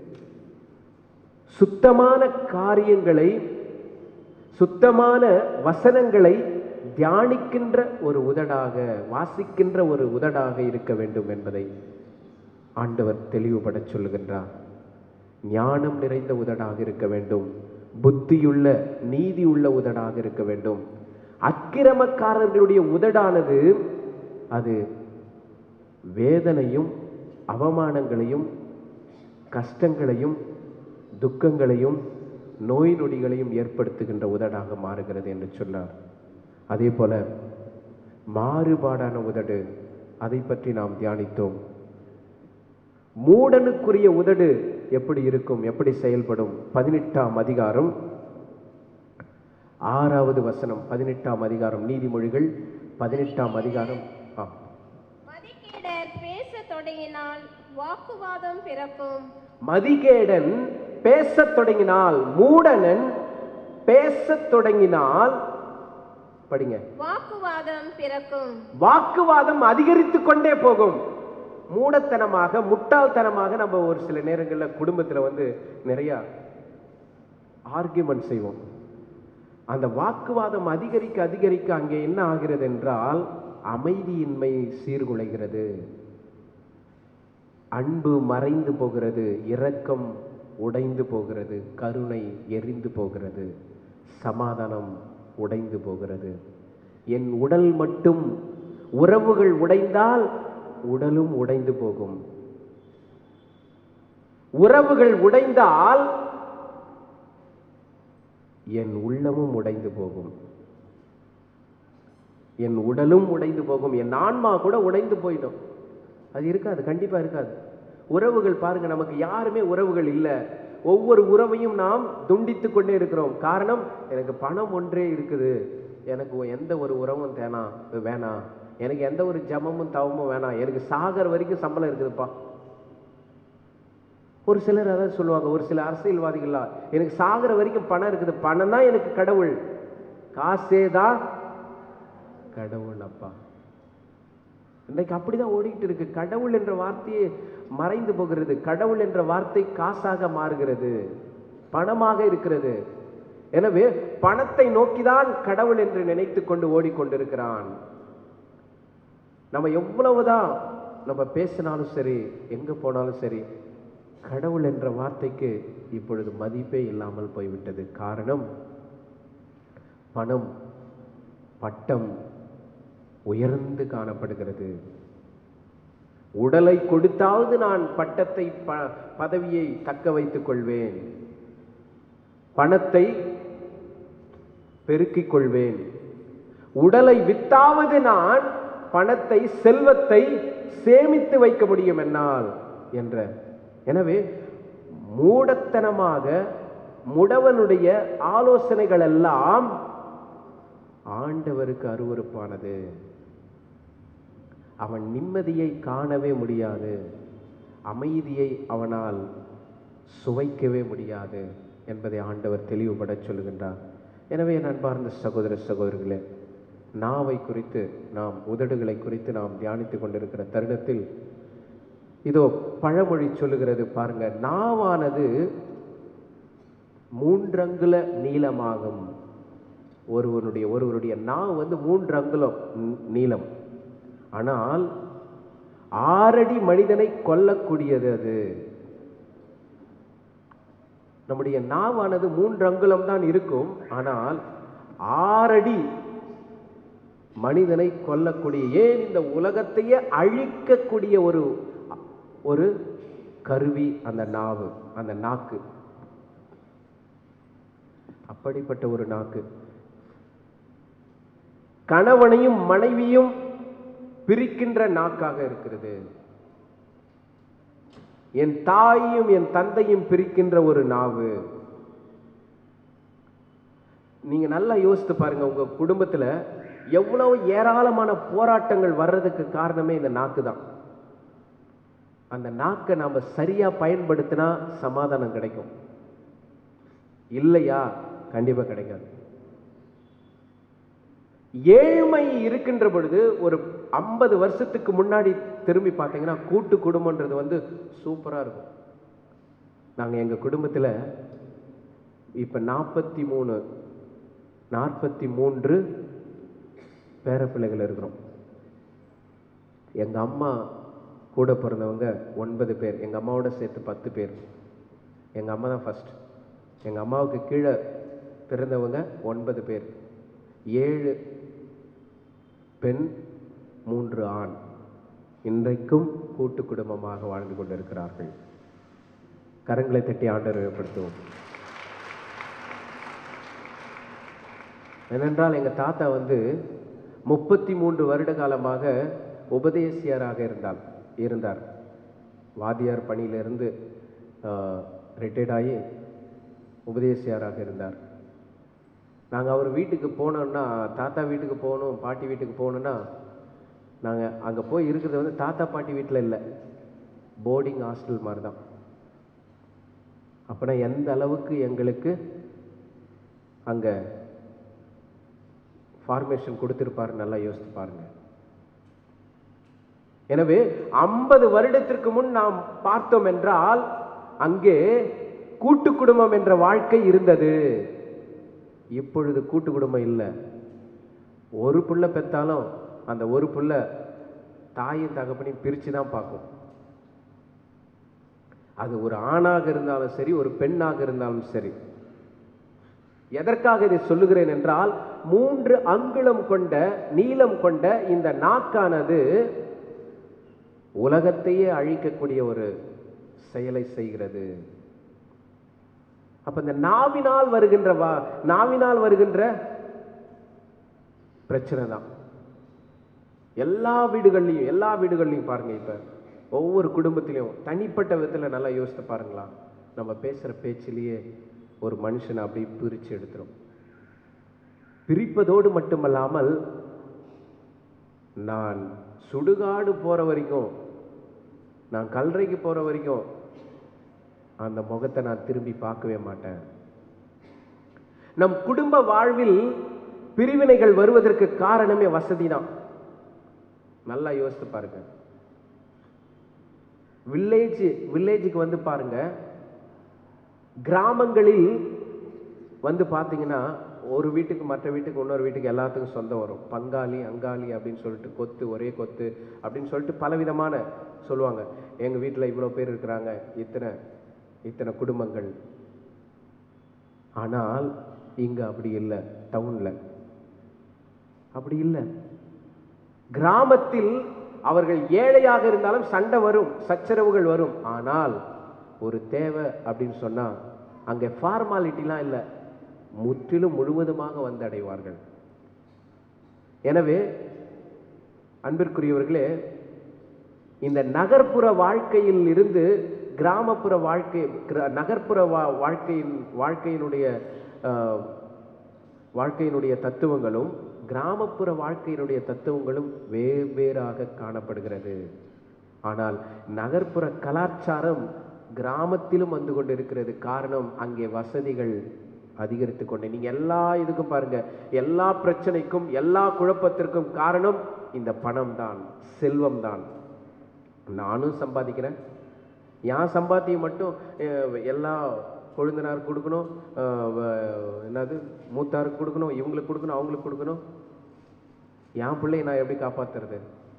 சுத்தமான காரியங்களை சுத்தமான வசனங்களை தியானிக்கின்ற ஒரு உதடாக வாசிக்கின்ற ஒரு உதடாக இருக்க வேண்டும் என்பதை ஆண்டவர் தெளிவுபடச் சொல்லுகின்றார் ஞானம் நிறைந்த உதடாக இருக்க வேண்டும் புத்தியுள்ள நீதியுள்ள உதடாக இருக்க வேண்டும் அக்கிரமக்காரர்களுடைய உதடானது அது வேதனையும் அவமானங்களையும் கஷ்டங்களையும் துக்கங்களையும் நோய் நொடிகளையும் ஏற்படுத்துகின்ற உதடாக மாறுகிறது என்று சொன்னார் அதே போல மாறுபாடான உதடு அதை பற்றி நாம் தியானித்தோம் மூடனுக்குரிய உதடு எப்படி இருக்கும் எப்படி செயல்படும் பதினெட்டாம் அதிகாரம் ஆறாவது வசனம் பதினெட்டாம் அதிகாரம் நீதிமொழிகள் பதினெட்டாம் அதிகாரம் ஆ
மதிகேடர் பேசத் தொடங்கினால் வாக்குவாதம் பிறக்கும்
மதிகேடன் பேசத் தொடங்கினால் மூடனன் பேசத் தொடங்கினால் படிங்க
வாக்குவாதம் பிறக்கும்
வாக்குவாதம் அதிகரித்து கொண்டே போகும் மூடத்தனமாக முட்டாள்தனமாக நம்ம ஒரு சில நேரங்களில் குடும்பத்தில் வந்து நிறைய ஆர்கியூமெண்ட் செய்வோம் அந்த வாக்குவாதம் அதிகரிக்க அதிகரிக்க அங்கே என்ன ஆகிறது என்றால் அமைதியின்மை சீர்குலைகிறது அன்பு மறைந்து போகிறது இரக்கம் உடைந்து போகிறது கருணை எரிந்து போகிறது சமாதானம் உடைந்து போகிறது என் உடல் மட்டும் உறவுகள் உடைந்தால் உடலும் உடைந்து போகும் உறவுகள் உடைந்தால் என் உள்ளமும் உடைந்து போகும் என் உடலும் உடைந்து போகும் என் ஆன்மா கூட உடைந்து போயிடும் அது இருக்காது கண்டிப்பா இருக்காது உறவுகள் பாருங்க நமக்கு யாருமே உறவுகள் இல்லை ஒவ்வொரு உறவையும் நாம் துண்டித்து கொண்டே இருக்கிறோம் காரணம் எனக்கு பணம் ஒன்றே இருக்குது எனக்கு எந்த ஒரு உறவும் தேனா வேணாம் எனக்கு எந்த ஒரு ஜபமும் தவமும் வேணாம் எனக்கு சாகர் வரைக்கும் சம்பளம் இருக்குதுப்பா ஒரு சிலர் அதான் சொல்லுவாங்க ஒரு சில அரசியல்வாதிகள்லாம் எனக்கு சாகிற வரைக்கும் பணம் இருக்குது பணம் தான் எனக்கு கடவுள் காசே தான் கடவுள் அப்பா இன்றைக்கு அப்படிதான் ஓடிக்கிட்டு இருக்கு கடவுள் என்ற வார்த்தையே மறைந்து போகிறது கடவுள் என்ற வார்த்தை காசாக மாறுகிறது பணமாக இருக்கிறது எனவே பணத்தை நோக்கிதான் கடவுள் என்று நினைத்து கொண்டு ஓடிக்கொண்டிருக்கிறான் நம்ம எவ்வளவுதான் நம்ம பேசினாலும் சரி எங்க போனாலும் சரி கடவுள் என்ற வார்த்தைக்கு இப்பொழுது மதிப்பே இல்லாமல் போய்விட்டது காரணம் பணம் பட்டம் உயர்ந்து காணப்படுகிறது உடலை கொடுத்தாவது நான் பட்டத்தை ப- பதவியை தக்க வைத்துக் கொள்வேன் பணத்தை பெருக்கிக் கொள்வேன் உடலை வித்தாவது நான் பணத்தை செல்வத்தை சேமித்து வைக்க முடியும் என்னால் என்ற எனவே மூடத்தனமாக முடவனுடைய ஆலோசனைகள் எல்லாம் ஆண்டவருக்கு அருவருப்பானது அவன் நிம்மதியை காணவே முடியாது அமைதியை அவனால் சுவைக்கவே முடியாது என்பதை ஆண்டவர் தெளிவுபட சொல்லுகின்றார் எனவே என் அன்பார்ந்த சகோதர சகோதரிகளே நாவை குறித்து நாம் உதடுகளை குறித்து நாம் தியானித்துக் கொண்டிருக்கிற தருணத்தில் இதோ பழமொழி சொல்லுகிறது பாருங்க நாவானது மூன்றங்குல நீளமாகும் ஒருவனுடைய ஒருவருடைய நாவு வந்து மூன்று அங்குலம் நீ- நீளம் ஆனால் ஆறடி மனிதனை கொல்லக்கூடியது அது நம்முடைய நாவானது மூன்று அங்குலம் தான் இருக்கும் ஆனால் ஆறடி மனிதனை கொல்லக்கூடிய ஏன் இந்த உலகத்தையே அழிக்கக்கூடிய ஒரு ஒரு கருவி அந்த நாவு அந்த நாக்கு அப்படிப்பட்ட ஒரு நாக்கு கணவனையும் மனைவியும் பிரிக்கின்ற நாக்காக இருக்கிறது என் தாயையும் என் தந்தையும் பிரிக்கின்ற ஒரு நாவு நீங்க நல்லா யோசித்து பாருங்க உங்க குடும்பத்துல எவ்வளவு ஏராளமான போராட்டங்கள் வர்றதுக்கு காரணமே இந்த நாக்கு தான் அந்த நாக்கை நாம சரியா பயன்படுத்தினா சமாதானம் கிடைக்கும் இல்லையா கண்டிப்பா கிடைக்காது ஏழ்மை இருக்கின்ற பொழுது ஒரு ஐம்பது வருஷத்துக்கு முன்னாடி திரும்பி பார்த்தீங்கன்னா கூட்டு குடும்பம்ன்றது வந்து சூப்பரா இருக்கும் நாங்க எங்க குடும்பத்துல இப்ப நாற்பத்தி மூணு நாற்பத்தி மூன்று பேரப்பிள்ளைகள் இருக்கிறோம் எங்க அம்மா கூட பிறந்தவங்க ஒன்பது பேர் எங்க அம்மாவோட சேர்த்து பத்து பேர் எங்க அம்மா தான் ஃபர்ஸ்ட் எங்க அம்மாவுக்கு கீழே பிறந்தவங்க ஒன்பது பேர் ஏழு பெண் மூன்று ஆண் இன்றைக்கும் கூட்டு குடும்பமாக வாழ்ந்து கொண்டிருக்கிறார்கள் கரங்களை தட்டி ஆண்டவர் ஏற்படுத்துவோம் ஏனென்றால் எங்க தாத்தா வந்து முப்பத்தி மூன்று வருட காலமாக உபதேசியராக இருந்தார் இருந்தார் வாதியார் பணியிலிருந்து ரிட்டையர்ட் ஆகி உபதேசியாராக இருந்தார் நாங்கள் அவர் வீட்டுக்கு போனோம்னா தாத்தா வீட்டுக்கு போகணும் பாட்டி வீட்டுக்கு போகணுன்னா நாங்கள் அங்கே போய் இருக்கிறது வந்து தாத்தா பாட்டி வீட்டில் இல்லை போர்டிங் ஹாஸ்டல் மாதிரி தான் அப்படின்னா எந்த அளவுக்கு எங்களுக்கு அங்கே ஃபார்மேஷன் கொடுத்திருப்பாரு நல்லா யோசித்து பாருங்க எனவே ஐம்பது வருடத்திற்கு முன் நாம் பார்த்தோம் என்றால் அங்கே கூட்டு குடும்பம் என்ற வாழ்க்கை இருந்தது இப்பொழுது கூட்டு குடும்பம் இல்லை ஒரு புள்ள பெத்தாலும் அந்த ஒரு புள்ள தாயும் தகப்பனையும் பிரித்து தான் பார்க்கும் அது ஒரு ஆணாக இருந்தாலும் சரி ஒரு பெண்ணாக இருந்தாலும் சரி எதற்காக இதை சொல்லுகிறேன் என்றால் மூன்று அங்குலம் கொண்ட நீளம் கொண்ட இந்த நாக்கானது உலகத்தையே அழிக்கக்கூடிய ஒரு செயலை செய்கிறது அப்ப இந்த நாவினால் வருகின்ற வா நாவினால் வருகின்ற பிரச்சனை தான் எல்லா வீடுகள்லையும் எல்லா வீடுகள்லையும் பாருங்க இப்ப ஒவ்வொரு குடும்பத்திலையும் தனிப்பட்ட விதத்துல நல்லா யோசித்து பாருங்களா நம்ம பேசுற பேச்சிலேயே ஒரு மனுஷனை அப்படியே பிரிச்சு எடுத்துரும் பிரிப்பதோடு மட்டுமல்லாமல் நான் சுடுகாடு போற வரைக்கும் நான் கல்றைக்கு போற வரைக்கும் அந்த முகத்தை நான் திரும்பி பார்க்கவே மாட்டேன் நம் குடும்ப வாழ்வில் பிரிவினைகள் வருவதற்கு காரணமே வசதி தான் நல்லா யோசித்து பாருங்க வில்லேஜ் வில்லேஜுக்கு வந்து பாருங்க கிராமங்களில் வந்து பார்த்தீங்கன்னா ஒரு வீட்டுக்கு மற்ற வீட்டுக்கு இன்னொரு வீட்டுக்கு எல்லாத்துக்கும் சொந்தம் வரும் பங்காளி அங்காளி அப்படின்னு சொல்லிட்டு கொத்து ஒரே கொத்து அப்படின்னு சொல்லிட்டு பலவிதமான சொல்லுவாங்க எங்கள் வீட்டில் இவ்வளோ பேர் இருக்கிறாங்க இத்தனை இத்தனை குடும்பங்கள் ஆனால் இங்க அப்படி இல்லை டவுன்ல அப்படி இல்லை கிராமத்தில் அவர்கள் ஏழையாக இருந்தாலும் சண்டை வரும் சச்சரவுகள் வரும் ஆனால் ஒரு தேவை அப்படின்னு சொன்னா அங்கே ஃபார்மாலிட்டிலாம் இல்லை முற்றிலும் முழுவதுமாக வந்து அடைவார்கள் எனவே அன்பிற்குரியவர்களே இந்த நகர்ப்புற வாழ்க்கையில் இருந்து கிராமப்புற வாழ்க்கை கிர- நகர்ப்புற வா- வாழ்க்கையின் வாழ்க்கையினுடைய ஆஹ், வாழ்க்கையினுடைய தத்துவங்களும் கிராமப்புற வாழ்க்கையினுடைய தத்துவங்களும் வெவ்வேறாக காணப்படுகிறது ஆனால் நகர்ப்புற கலாச்சாரம் கிராமத்திலும் வந்து கொண்டிருக்கிறது காரணம் அங்கே வசதிகள் அதிகரித்து கொண்டே நீங்க எல்லா இதுக்கும் பாருங்க எல்லா பிரச்சனைக்கும் எல்லா குழப்பத்திற்கும் காரணம் இந்த பணம் தான் செல்வம் தான் நானும் சம்பாதிக்கிறேன் என் சம்பாத்தியம் மட்டும் அஹ், எல்லா கொழுந்தனாருக்கு கொடுக்கணும் அஹ், வ- என்னது மூத்தாருக்கு கொடுக்கணும் இவங்களுக்கு கொடுக்கணும் அவங்களுக்கு கொடுக்கணும் என் பிள்ளையை நான் எப்படி காப்பாத்துறது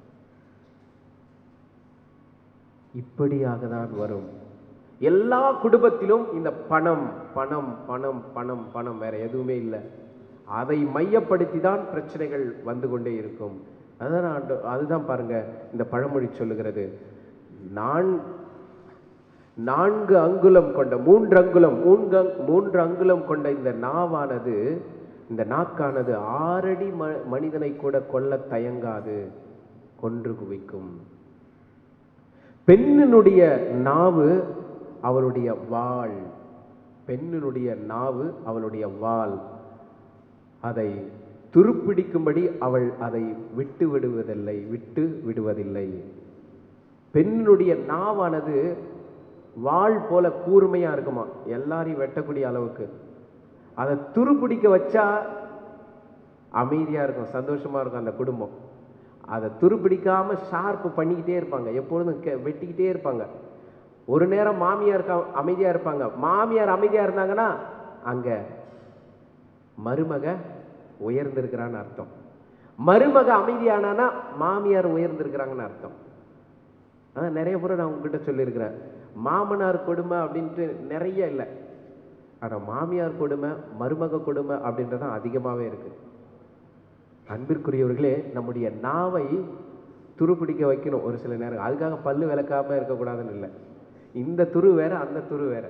இப்படியாக தான் வரும் எல்லா குடும்பத்திலும் இந்த பணம் பணம் பணம் பணம் பணம் வேற எதுவுமே இல்லை அதை மையப்படுத்தி தான் பிரச்சனைகள் வந்து கொண்டே இருக்கும் அதுதான் ஆண்டு- அதுதான் பாருங்க இந்த பழமொழி சொல்லுகிறது நான் நான்கு அங்குலம் கொண்ட மூன்று அங்குலம் மூன்று அங்- மூன்று அங்குலம் கொண்ட இந்த நாவானது இந்த நாக்கானது ஆறடி ம மனிதனை கூட கொல்ல தயங்காது கொன்று குவிக்கும் பெண்ணினுடைய நாவு அவளுடைய வாள் பெண்ணினுடைய நாவு அவளுடைய வாள் அதை துருப்பிடிக்கும்படி அவள் அதை விட்டு விடுவதில்லை விட்டு விடுவதில்லை பெண்ணுடைய நாவானது வாள் போல கூர்மையா இருக்குமா எல்லாரையும் வெட்டக்கூடிய அளவுக்கு அதை துருப்பிடிக்க வச்சா அமைதியா இருக்கும் சந்தோஷமா இருக்கும் அந்த குடும்பம் அதை துருப்பிடிக்காம ஷார்ப் பண்ணிக்கிட்டே இருப்பாங்க எப்பொழுதும் கெ- வெட்டிக்கிட்டே இருப்பாங்க ஒரு நேரம் மாமியார் க- அமைதியா இருப்பாங்க மாமியார் அமைதியா இருந்தாங்கன்னா அங்க மருமக உயர்ந்திருக்கிறான்னு அர்த்தம் மருமக அமைதியானானா மாமியார் உயர்ந்திருக்கிறாங்கன்னு அர்த்தம் அதான் நிறைய முறை நான் உங்ககிட்ட சொல்லியிருக்கிறேன் மாமனார் கொடுமை அப்படின்ட்டு நிறைய இல்லை ஆனால் மாமியார் கொடுமை மருமக கொடுமை அப்படின்றது தான் அதிகமாகவே இருக்கு அன்பிற்குரியவர்களே நம்முடைய நாவை துருப்பிடிக்க வைக்கணும் ஒரு சில நேரம் அதுக்காக பல்லு விளக்காம இருக்கக்கூடாதுன்னு இல்லை இந்த துரு வேற அந்த துரு வேற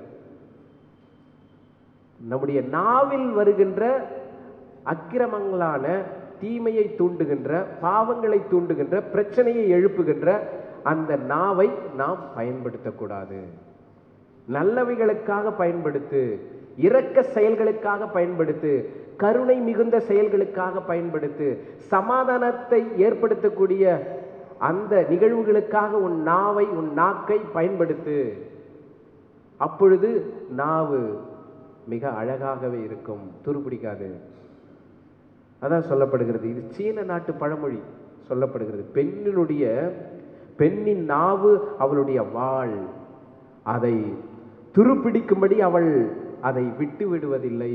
நம்முடைய நாவில் வருகின்ற அக்கிரமங்களான தீமையை தூண்டுகின்ற பாவங்களை தூண்டுகின்ற பிரச்சனையை எழுப்புகின்ற அந்த நாவை நாம் பயன்படுத்தக்கூடாது நல்லவைகளுக்காக பயன்படுத்து இரக்க செயல்களுக்காக பயன்படுத்து கருணை மிகுந்த செயல்களுக்காக பயன்படுத்து சமாதானத்தை ஏற்படுத்தக்கூடிய அந்த நிகழ்வுகளுக்காக உன் நாவை உன் நாக்கை பயன்படுத்து அப்பொழுது நாவு மிக அழகாகவே இருக்கும் துருப்பிடிக்காது அதான் சொல்லப்படுகிறது இது சீன நாட்டு பழமொழி சொல்லப்படுகிறது பெண்ணினுடைய பெண்ணின் நாவு அவளுடைய வாள் அதை துருப்பிடிக்கும்படி அவள் அதை விட்டு விடுவதில்லை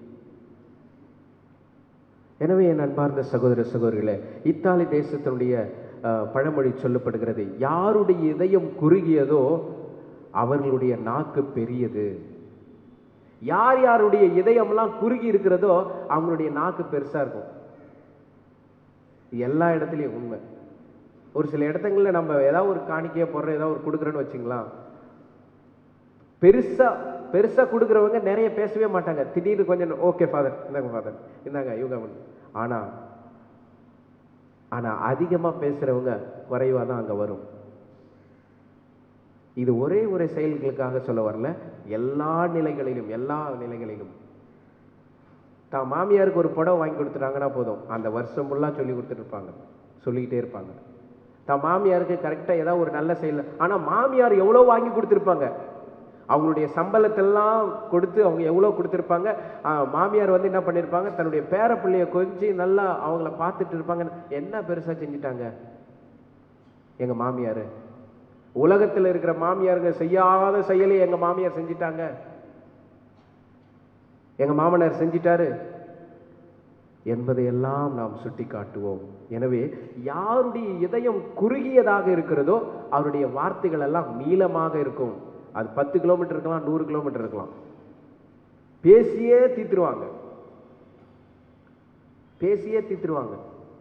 எனவே என் அன்பார்ந்த சகோதர சகோதரிகளே இத்தாலி தேசத்தினுடைய அஹ், பழமொழி சொல்லப்படுகிறது யாருடைய இதயம் குறுகியதோ அவர்களுடைய நாக்கு பெரியது யார் யாருடைய இதயம்லாம் குறுகி இருக்கிறதோ அவங்களுடைய நாக்கு பெருசா இருக்கும் இது எல்லா இடத்துலையும் உண்மை ஒரு சில இடத்துங்கள்ல நம்ம ஏதாவது ஒரு காணிக்கையை போடுற ஏதாவது ஒரு கொடுக்குறோன்னு வச்சுங்களேன் பெருசா பெருசா கொடுக்குறவங்க நிறைய பேசவே மாட்டாங்க திடீர்னு கொஞ்சம் ஓகே ஃபாதர் இந்தாங்க ஃபாதர் இந்தாங்க இவங்க வந்து. ஆனா ஆனா அதிகமா பேசுறவங்க குறைவா தான் அங்க வரும் இது ஒரே ஒரு செயல்களுக்காக சொல்ல வரல எல்லா நிலைகளிலும் எல்லா நிலைகளிலும் தான் மாமியாருக்கு ஒரு புடவை வாங்கி கொடுத்துட்டாங்கன்னா போதும் அந்த வருஷம் ஃபுல்லாக சொல்லி கொடுத்துட்டு இருப்பாங்க சொல்லிக்கிட்டே இருப்பாங்க தான் மாமியாருக்கு கரெக்டாக ஏதாவது ஒரு நல்ல செயல் ஆனால் மாமியார் எவ்வளோ வாங்கி கொடுத்துருப்பாங்க அவங்களுடைய சம்பளத்தெல்லாம் கொடுத்து அவங்க எவ்வளோ கொடுத்துருப்பாங்க ஆ, மாமியார் வந்து என்ன பண்ணியிருப்பாங்க தன்னுடைய பேர பிள்ளைய கொஞ்சம் நல்லா அவங்கள பார்த்துட்டு இருப்பாங்க என்ன பெருசாக செஞ்சிட்டாங்க எங்கள் மாமியார் உலகத்தில் இருக்கிற மாமியாருங்க செய்யாத செயலை எங்கள் மாமியார் செஞ்சிட்டாங்க எங்கள் மாமனார் செஞ்சிட்டாரு என்பதையெல்லாம் நாம் சுட்டி காட்டுவோம் எனவே யாருடைய இதயம் குறுகியதாக இருக்கிறதோ அவருடைய வார்த்தைகள் எல்லாம் நீளமாக இருக்கும் அது பத்து கிலோமீட்டர் இருக்கலாம் நூறு கிலோமீட்டர் இருக்கலாம் பேசியே தீத்துருவாங்க பேசியே தீத்துருவாங்க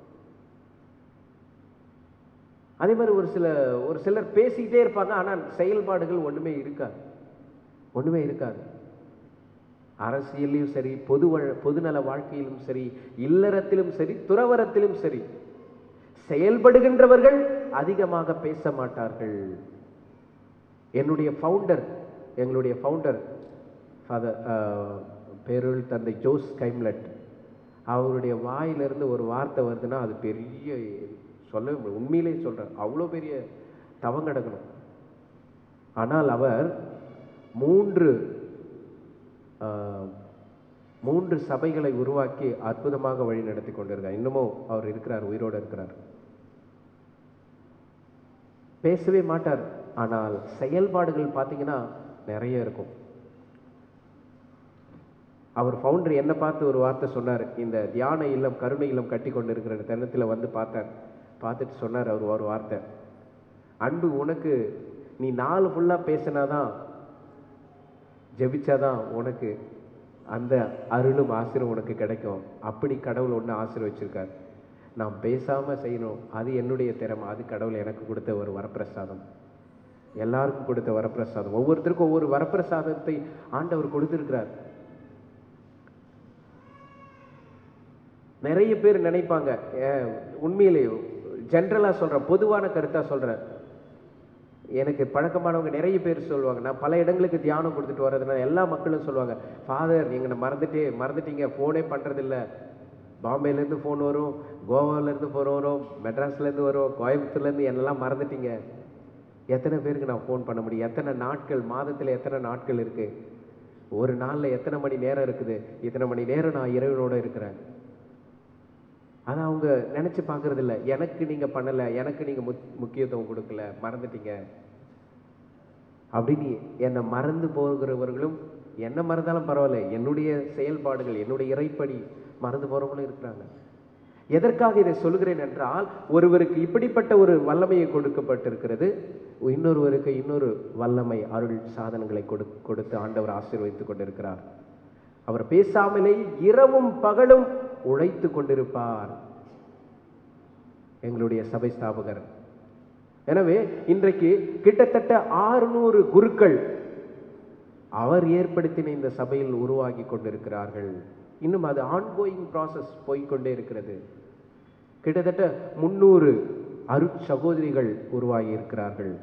அதே மாதிரி ஒரு சில ஒரு சிலர் பேசிக்கிட்டே இருப்பாங்க ஆனால் செயல்பாடுகள் ஒண்ணுமே இருக்காது ஒண்ணுமே இருக்காது அரசியலையும் சரி பொது வழ- பொதுநல வாழ்க்கையிலும் சரி இல்லறத்திலும் சரி துறவரத்திலும் சரி செயல்படுகின்றவர்கள் அதிகமாக பேச மாட்டார்கள் என்னுடைய ஃபவுண்டர் எங்களுடைய ஃபவுண்டர் ஃபாதர் பேருள் தந்தை ஜோஸ் கைம்லட் அவருடைய வாயிலிருந்து ஒரு வார்த்தை வருதுன்னா அது பெரிய சொல்ல உண்மையிலே சொல்றேன் அவ்வளோ பெரிய தவம் கிடக்கணும் ஆனால் அவர் மூன்று ஆஹ், மூன்று சபைகளை உருவாக்கி அற்புதமாக வழி நடத்தி கொண்டிருக்கார் இன்னமும் அவர் இருக்கிறார் உயிரோடு இருக்கிறார் பேசவே மாட்டார் ஆனால் செயல்பாடுகள் பார்த்தீங்கன்னா நிறைய இருக்கும் அவர் ஃபவுண்டர் என்ன பார்த்து ஒரு வார்த்தை சொன்னார் இந்த தியான இல்லம் கருணை இல்லம் கட்டி கொண்டு இருக்கிற தருணத்தில் வந்து பார்த்தேன் பார்த்துட்டு சொன்னார் அவர் ஒரு வார்த்தை அன்பு உனக்கு நீ நாலு ஃபுல்லாக பேசினாதான் ஜெபிச்சாதான் உனக்கு அந்த அருளும் ஆசிரம் உனக்கு கிடைக்கும் அப்படி கடவுள் ஒன்று ஆசீர்வச்சிருக்கார் நான் பேசாமல் செய்யணும் அது என்னுடைய திறமை அது கடவுள் எனக்கு கொடுத்த ஒரு வரப்பிரசாதம் எல்லாருக்கும் கொடுத்த வரப்பிரசாதம் ஒவ்வொருத்தருக்கும் ஒவ்வொரு வரப்பிரசாதத்தை ஆண்டவர் கொடுத்திருக்கிறார் நிறைய பேர் நினைப்பாங்க ஏன், உண்மையிலே ஜென்ரலாக சொல்கிறேன் பொதுவான கருத்தாக சொல்கிறேன் எனக்கு பழக்கமானவங்க நிறைய பேர் சொல்லுவாங்க நான் பல இடங்களுக்கு தியானம் கொடுத்துட்டு வர்றதுனால எல்லா மக்களும் சொல்லுவாங்க ஃபாதர் நீங்கள் மறந்துட்டே மறந்துட்டீங்க ஃபோனே பண்ணுறதில்ல பாம்பேலேருந்து ஃபோன் வரும் கோவாலேருந்து ஃபோன் வரும் மெட்ராஸ்லேருந்து வரும் கோயம்புத்தூர்லேருந்து என்னெல்லாம் மறந்துட்டீங்க எத்தனை பேருக்கு நான் ஃபோன் பண்ண முடியும் எத்தனை நாட்கள் மாதத்தில் எத்தனை நாட்கள் இருக்குது ஒரு நாளில் எத்தனை மணி நேரம் இருக்குது இத்தனை மணி நேரம் நான் இறைவனோட இருக்கிறேன் அதை அவங்க நினைச்சு பார்க்கறது இல்ல எனக்கு நீங்க பண்ணல எனக்கு நீங்க முக்- முக்கியத்துவம் கொடுக்கல மறந்துட்டீங்க அப்படின்னு என்னை மறந்து போகிறவர்களும் என்ன மறந்தாலும் பரவாயில்ல என்னுடைய செயல்பாடுகள் என்னுடைய இறைப்படி மறந்து போறவங்களும் இருக்கிறாங்க எதற்காக இதை சொல்கிறேன் என்றால் ஒருவருக்கு இப்படிப்பட்ட ஒரு வல்லமையை கொடுக்கப்பட்டிருக்கிறது இன்னொருவருக்கு இன்னொரு வல்லமை அருள் சாதனங்களை கொடு கொடுத்து ஆண்டவர் ஆசீர்வதித்துக் கொண்டிருக்கிறார் அவர் பேசாமலே இரவும் பகலும் உழைத்து கொண்டிருப்பார் எங்களுடைய சபை ஸ்தாபகர் எனவே இன்றைக்கு கிட்டத்தட்ட ஆறுநூறு குருக்கள் அவர் ஏற்படுத்தின இந்த சபையில் உருவாகி கொண்டிருக்கிறார்கள் இன்னும் அது ஆன்கோயிங் ப்ராசஸ் போய்க்கொண்டே இருக்கிறது கிட்டத்தட்ட முன்னூறு அருட் சகோதரிகள் உருவாகி இருக்கிறார்கள்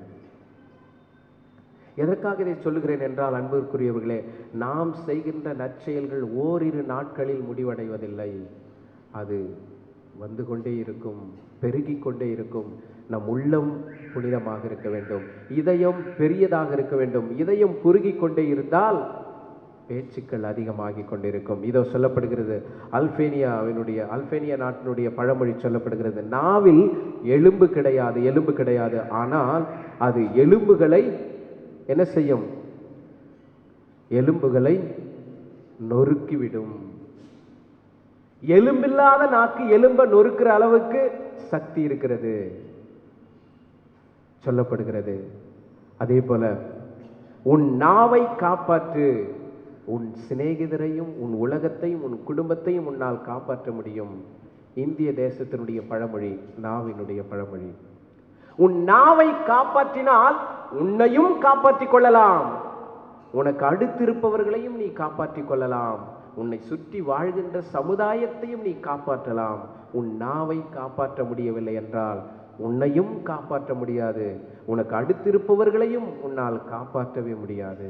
எதற்காக இதை சொல்லுகிறேன் என்றால் அன்பிற்குரியவர்களே நாம் செய்கின்ற நற்செயல்கள் ஓரிரு நாட்களில் முடிவடைவதில்லை அது வந்து கொண்டே இருக்கும் பெருகிக் கொண்டே இருக்கும் நம் உள்ளம் புனிதமாக இருக்க வேண்டும் இதயம் பெரியதாக இருக்க வேண்டும் இதயம் குறுகிக் கொண்டே இருந்தால் பேச்சுக்கள் அதிகமாகிக் கொண்டிருக்கும் இதோ சொல்லப்படுகிறது அல்பேனியாவினுடைய அல்பேனியா நாட்டினுடைய பழமொழி சொல்லப்படுகிறது நாவில் எலும்பு கிடையாது எலும்பு கிடையாது ஆனால் அது எலும்புகளை என்ன செய்யும் எலும்புகளை நொறுக்கிவிடும் எலும்பில்லாத நாக்கு எலும்ப நொறுக்கிற அளவுக்கு சக்தி இருக்கிறது சொல்லப்படுகிறது அதே போல உன் நாவை காப்பாற்று உன் சிநேகிதரையும் உன் உலகத்தையும் உன் குடும்பத்தையும் உன்னால் காப்பாற்ற முடியும் இந்திய தேசத்தினுடைய பழமொழி நாவினுடைய பழமொழி உன் நாவை காப்பாற்றினால் உன்னையும் காப்பாற்றிக் கொள்ளலாம் உனக்கு அடுத்திருப்பவர்களையும் நீ காப்பாற்றிக் கொள்ளலாம் உன்னை சுற்றி வாழ்கின்ற சமுதாயத்தையும் நீ காப்பாற்றலாம் உன் நாவை காப்பாற்ற முடியவில்லை என்றால் உன்னையும் காப்பாற்ற முடியாது உனக்கு அடுத்திருப்பவர்களையும் உன்னால் காப்பாற்றவே முடியாது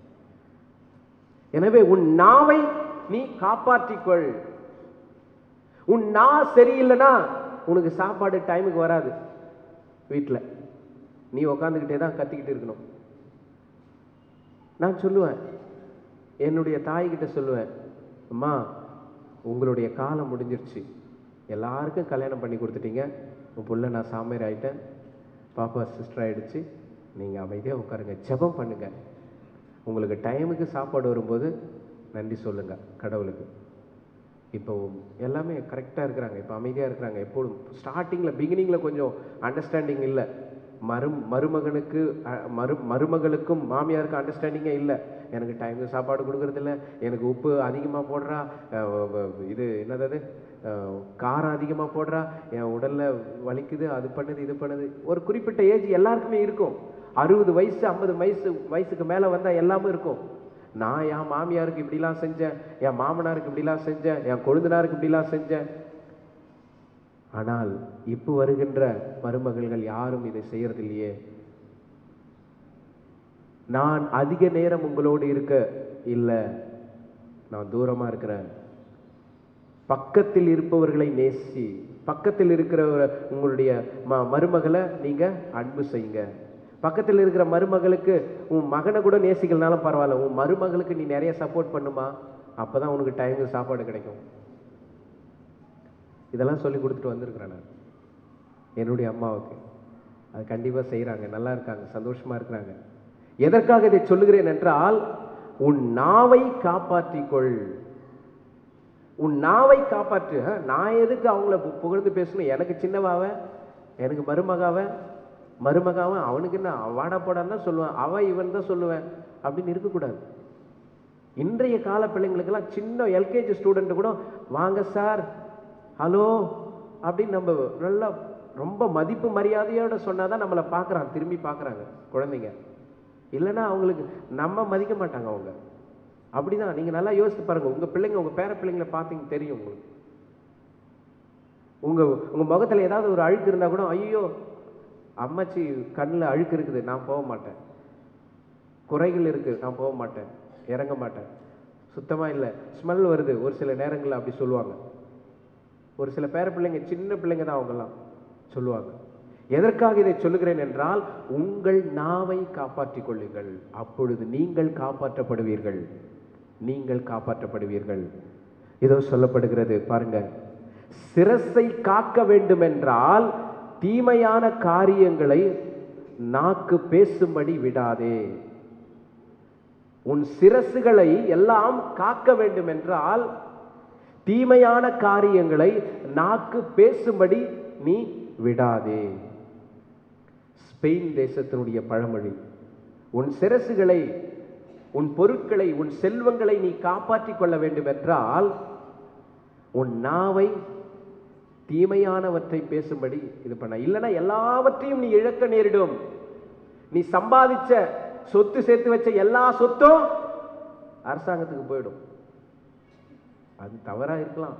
எனவே உன் நாவை நீ காப்பாற்றிக்கொள் உன் நா சரியில்லைன்னா உனக்கு சாப்பாடு டைமுக்கு வராது வீட்டில் நீ உக்காந்துக்கிட்டே தான் கத்திக்கிட்டு இருக்கணும் நான் சொல்லுவேன் என்னுடைய தாய்கிட்ட சொல்லுவேன் அம்மா உங்களுடைய காலம் முடிஞ்சிருச்சு எல்லாருக்கும் கல்யாணம் பண்ணி கொடுத்துட்டீங்க உன் புள்ள நான் சாமியார் ஆயிட்டேன் பாப்பா சிஸ்டர் ஆயிடுச்சு நீங்கள் அமைதியாக உட்காருங்க ஜெபம் பண்ணுங்க உங்களுக்கு டைமுக்கு சாப்பாடு வரும்போது நன்றி சொல்லுங்க கடவுளுக்கு இப்போ எல்லாமே கரெக்டாக இருக்கிறாங்க இப்போ அமைதியாக இருக்கிறாங்க எப்போதும் ஸ்டார்டிங்கில் பிகினிங்கில் கொஞ்சம் அண்டர்ஸ்டாண்டிங் இல்லை மரு மருமகனுக்கு அஹ், மரு மருமகளுக்கும் மாமியாருக்கும் அண்டர்ஸ்டாண்டிங்கே இல்லை எனக்கு டைமுக்கு சாப்பாடு கொடுக்கறதில்ல எனக்கு உப்பு அதிகமாக போடுறா அஹ், வ- வ- இது என்னது அஹ், காரம் அதிகமாக போடுறா என் உடலில் வலிக்குது அது பண்ணுது இது பண்ணுது ஒரு குறிப்பிட்ட ஏஜ் எல்லாருக்குமே இருக்கும் அறுபது வயசு ஐம்பது வயசு வயசுக்கு மேலே வந்தால் எல்லாமே இருக்கும் நான் என் மாமியாருக்கு இப்படிலாம் செஞ்சேன் என் மாமனாருக்கு இப்படிலாம் செஞ்சேன் என் கொழுந்தனாருக்கு இப்படிலாம் செஞ்சேன் ஆனால் இப்போ வருகின்ற மருமகள்கள் யாரும் இதை செய்யறதில்லையே நான் அதிக நேரம் உங்களோடு இருக்க இல்லை நான் தூரமா இருக்கிறேன் பக்கத்தில் இருப்பவர்களை நேசி பக்கத்தில் இருக்கிற உங்களுடைய ம மருமகளை நீங்க அன்பு செய்யுங்க பக்கத்தில் இருக்கிற மருமகளுக்கு உன் மகனை கூட நேசிக்கலனாலும் பரவாயில்ல உன் மருமகளுக்கு நீ நிறைய சப்போர்ட் பண்ணுமா அப்பதான் உனக்கு டைமுக்கு சாப்பாடு கிடைக்கும் இதெல்லாம் சொல்லி கொடுத்துட்டு வந்திருக்கிறேன் நான் என்னுடைய அம்மாவுக்கு அது கண்டிப்பாக செய்கிறாங்க நல்லா இருக்காங்க சந்தோஷமா இருக்கிறாங்க எதற்காக இதை சொல்லுகிறேன் என்றால் உன் நாவை காப்பாற்றிக்கொள் உன் நாவை காப்பாற்று ஆ, நான் எதுக்கு அவங்கள பு- புகழ்ந்து பேசணும் எனக்கு சின்னவாவ எனக்கு மருமகாவ மருமகாவன் அவனுக்கு என்ன வாடா போடான்னு தான் சொல்லுவேன் அவன் இவன் தான் சொல்லுவேன் அப்படின்னு இருக்கக்கூடாது இன்றைய கால பிள்ளைங்களுக்கெல்லாம் சின்ன எல்கேஜி ஸ்டூடெண்ட் கூட வாங்க சார் ஹலோ அப்படின்னு நம்ம நல்லா ரொம்ப மதிப்பு மரியாதையோட சொன்னாதான் நம்மளை பார்க்குறான் திரும்பி பார்க்குறாங்க குழந்தைங்க இல்லைன்னா அவங்களுக்கு நம்ம மதிக்க மாட்டாங்க அவங்க அப்படிதான் நீங்க நல்லா யோசித்து பாருங்க உங்க பிள்ளைங்க உங்க பேர பிள்ளைங்களை பார்த்தீங்க தெரியும் உங்களுக்கு உங்க உங்க முகத்துல ஏதாவது ஒரு அழுக்கு இருந்தா கூட ஐயோ அம்மாச்சி கண்ணில் அழுக்கு இருக்குது நான் போக மாட்டேன் குறைகள் இருக்கு நான் போக மாட்டேன் இறங்க மாட்டேன் சுத்தமா இல்லை ஸ்மெல் வருது ஒரு சில நேரங்கள்ல அப்படி சொல்லுவாங்க ஒரு சில பேர பிள்ளைங்க சின்ன பிள்ளைங்க தான் அவங்கெல்லாம் சொல்லுவாங்க எதற்காக இதை சொல்லுகிறேன் என்றால் உங்கள் நாவை காப்பாற்றிக் கொள்ளுங்கள் அப்பொழுது நீங்கள் காப்பாற்றப்படுவீர்கள் நீங்கள் காப்பாற்றப்படுவீர்கள் இதோ சொல்லப்படுகிறது பாருங்க சிரசை காக்க வேண்டும் என்றால் தீமையான காரியங்களை நாக்கு பேசும்படி விடாதே உன் சிரசுகளை எல்லாம் காக்க வேண்டும் என்றால் தீமையான காரியங்களை நாக்கு பேசும்படி நீ விடாதே ஸ்பெயின் தேசத்தினுடைய பழமொழி உன் சிரசுகளை உன் பொருட்களை உன் செல்வங்களை நீ காப்பாற்றிக் கொள்ள வேண்டும் என்றால் உன் நாவை தீமையானவற்றை பேசும்படி இது பண்ண இல்லைன்னா எல்லாவற்றையும் நீ இழக்க நேரிடும் நீ சம்பாதிச்ச சொத்து சேர்த்து வச்ச எல்லா சொத்தும் அரசாங்கத்துக்கு போயிடும் அது தவறா இருக்கலாம்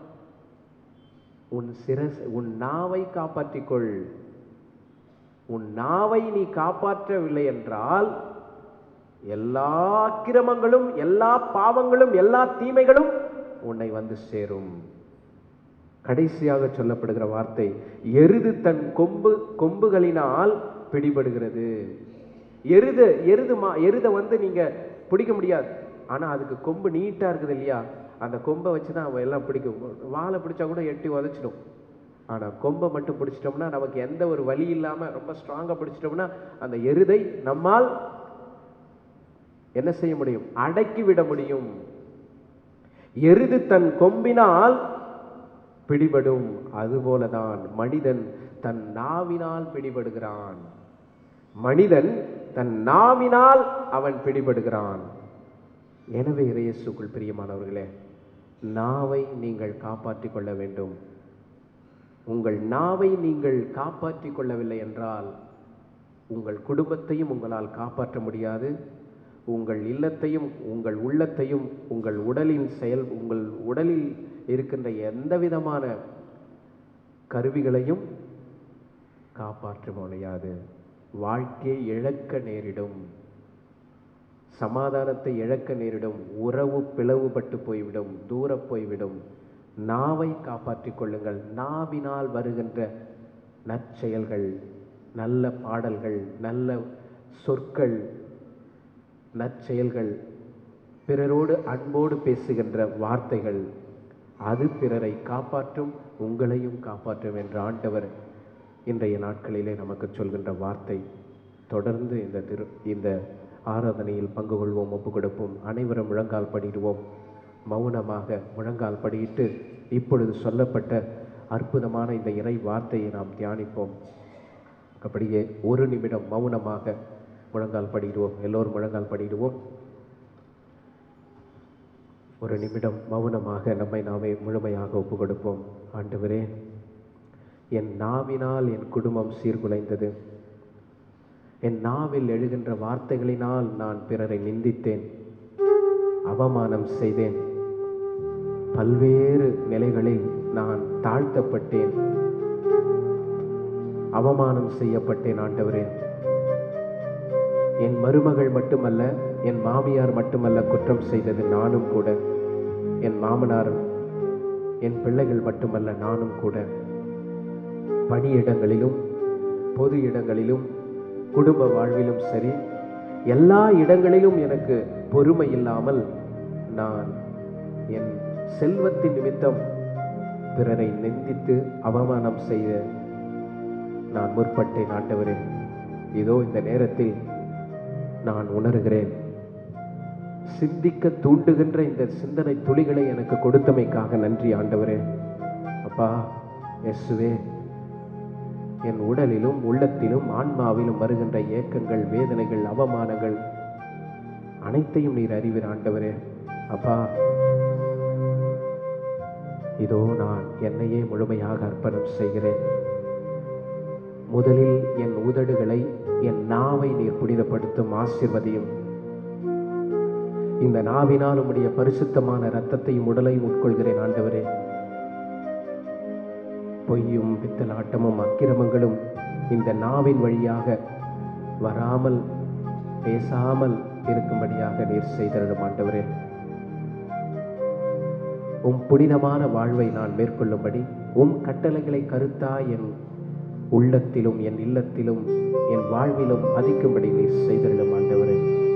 உன் சிரஸ் உன் நாவை காப்பாற்றிக்கொள் உன் நாவை நீ காப்பாற்றவில்லை என்றால் எல்லா அக்கிரமங்களும் எல்லா பாவங்களும் எல்லா தீமைகளும் உன்னை வந்து சேரும் கடைசியாக சொல்லப்படுகிற வார்த்தை எருது தன் கொம்பு கொம்புகளினால் பிடிபடுகிறது எருது எருது மா எருதை வந்து நீங்க பிடிக்க முடியாது ஆனா அதுக்கு கொம்பு நீட்டா இருக்குது இல்லையா அந்த கொம்பை வச்சு தான் அவன் எல்லாம் பிடிக்கும் வாழை பிடிச்சா கூட எட்டி உதச்சிடும் ஆனா கொம்பை மட்டும் பிடிச்சிட்டோம்னா நமக்கு எந்த ஒரு வலி இல்லாம ரொம்ப ஸ்ட்ராங்கா பிடிச்சிட்டோம்னா அந்த எருதை நம்மால் என்ன செய்ய முடியும் அடக்கி விட முடியும் எருது தன் கொம்பினால் பிடிபடும் அதுபோலதான் மனிதன் தன் நாவினால் பிடிபடுகிறான் மனிதன் தன் நாவினால் அவன் பிடிபடுகிறான் எனவே இறையேசுக்குள் பிரியமானவர்களே நாவை நீங்கள் காப்பாற்றிக் கொள்ள வேண்டும் உங்கள் நாவை நீங்கள் காப்பாற்றிக் கொள்ளவில்லை என்றால் உங்கள் குடும்பத்தையும் உங்களால் காப்பாற்ற முடியாது உங்கள் இல்லத்தையும் உங்கள் உள்ளத்தையும் உங்கள் உடலின் செயல் உங்கள் உடலில் இருக்கின்ற எந்த விதமான கருவிகளையும் காப்பாற்ற முடியாது வாழ்க்கையை இழக்க நேரிடும் சமாதானத்தை இழக்க நேரிடும் உறவு பிளவுபட்டு போய்விடும் தூரப் போய்விடும் நாவை காப்பாற்றிக் கொள்ளுங்கள் நாவினால் வருகின்ற நற்செயல்கள் நல்ல பாடல்கள் நல்ல சொற்கள் நற்செயல்கள் பிறரோடு அன்போடு பேசுகின்ற வார்த்தைகள் அது பிறரை காப்பாற்றும் உங்களையும் காப்பாற்றும் என்ற ஆண்டவர் இன்றைய நாட்களிலே நமக்கு சொல்கின்ற வார்த்தை தொடர்ந்து இந்த திரு இந்த ஆராதனையில் பங்கு கொள்வோம் ஒப்பு கொடுப்போம் அனைவரும் முழங்கால் படிடுவோம் மௌனமாக முழங்கால் படியிட்டு இப்பொழுது சொல்லப்பட்ட அற்புதமான இந்த இறை வார்த்தையை நாம் தியானிப்போம் அப்படியே ஒரு நிமிடம் மௌனமாக முழங்கால் படிடுவோம் எல்லோரும் முழங்கால் படிடுவோம் ஒரு நிமிடம் மௌனமாக நம்மை நாமே முழுமையாக ஒப்பு கொடுப்போம் ஆண்டவரே என் நாவினால் என் குடும்பம் சீர்குலைந்தது என் நாவில் எழுகின்ற வார்த்தைகளினால் நான் பிறரை நிந்தித்தேன் அவமானம் செய்தேன் பல்வேறு நிலைகளில் நான் தாழ்த்தப்பட்டேன் அவமானம் செய்யப்பட்டேன் ஆண்டவரே என் மருமகள் மட்டுமல்ல என் மாமியார் மட்டுமல்ல குற்றம் செய்தது நானும் கூட என் மாமனார் என் பிள்ளைகள் மட்டுமல்ல நானும் கூட பணியிடங்களிலும் பொது இடங்களிலும் குடும்ப வாழ்விலும் சரி எல்லா இடங்களிலும் எனக்கு பொறுமை இல்லாமல் நான் என் செல்வத்தின் நிமித்தம் பிறரை நிந்தித்து அவமானம் செய்த நான் முற்பட்டேன் ஆண்டவரே இதோ இந்த நேரத்தில் நான் உணர்கிறேன் சிந்திக்க தூண்டுகின்ற இந்த சிந்தனை துளிகளை எனக்கு கொடுத்தமைக்காக நன்றி ஆண்டவரே அப்பா இயேசுவே என் உடலிலும் உள்ளத்திலும் ஆன்மாவிலும் வருகின்ற ஏக்கங்கள் வேதனைகள் அவமானங்கள் அனைத்தையும் நீர் அறிவீர் ஆண்டவரே அப்பா இதோ நான் என்னையே முழுமையாக அர்ப்பணம் செய்கிறேன் முதலில் என் உதடுகளை என் நாவை நீர் புனிதப்படுத்தும் ஆசிர்வதியும் இந்த நாவினால் உம்முடைய பரிசுத்தமான இரத்தத்தையும் உடலையும் உட்கொள்கிறேன் ஆண்டவரே பொய்யும் பித்தலாட்டமும் அக்கிரமங்களும் இந்த நாவின் வழியாக வராமல் பேசாமல் இருக்கும்படியாக நீர் செய்தருளும் ஆண்டவரே உம் புனிதமான வாழ்வை நான் மேற்கொள்ளும்படி உம் கட்டளைகளை கருத்தா என் உள்ளத்திலும் என் இல்லத்திலும் என் வாழ்விலும் அதிக்கும்படி நீர் செய்தருளும் ஆண்டவரே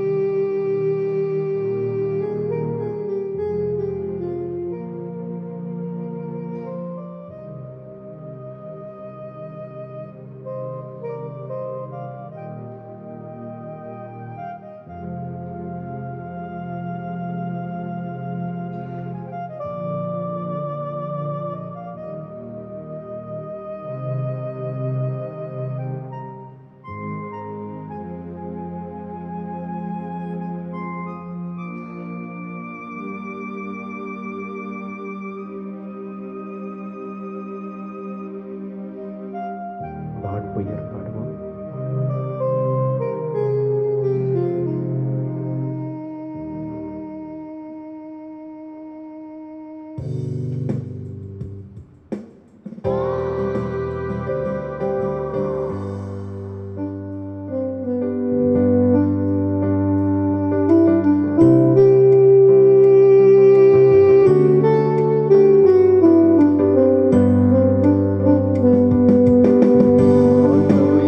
வான்புயர் பாடுவோம்
வான்புயர்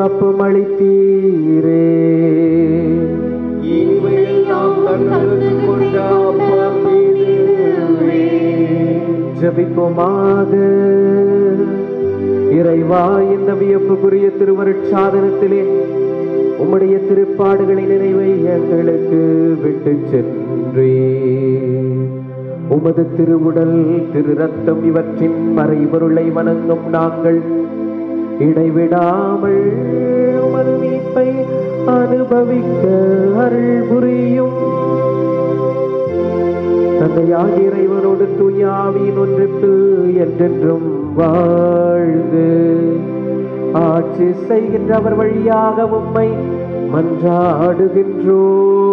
அப்பம் அளித்தீரே
இவையெல்லாம் தங்களுக்கு கொண்ட அப்பம் இதுவே.
ஜபிப்போமாக இறைவா இந்த வியப்புக்குரிய திருவருட்சாதனத்திலே உம்முடைய திருப்பாடுகளின் நினைவை எங்களுக்கு விட்டு சென்றே உமது திருவுடல் திரு ரத்தம் இவற்றின் மறைபொருளை வணங்கும் நாங்கள் இடைவிடாமல் உமது மீட்பை அனுபவிக்க அருள் புரியும் தந்தையாக இறைவனோடு தூயாவியின் ஒன்றிப்பில் என்றென்றும் வாழ்ந்து ஆட்சி செய்கின்ற அவர் வழியாக உம்மை மன்றாடுகின்றோ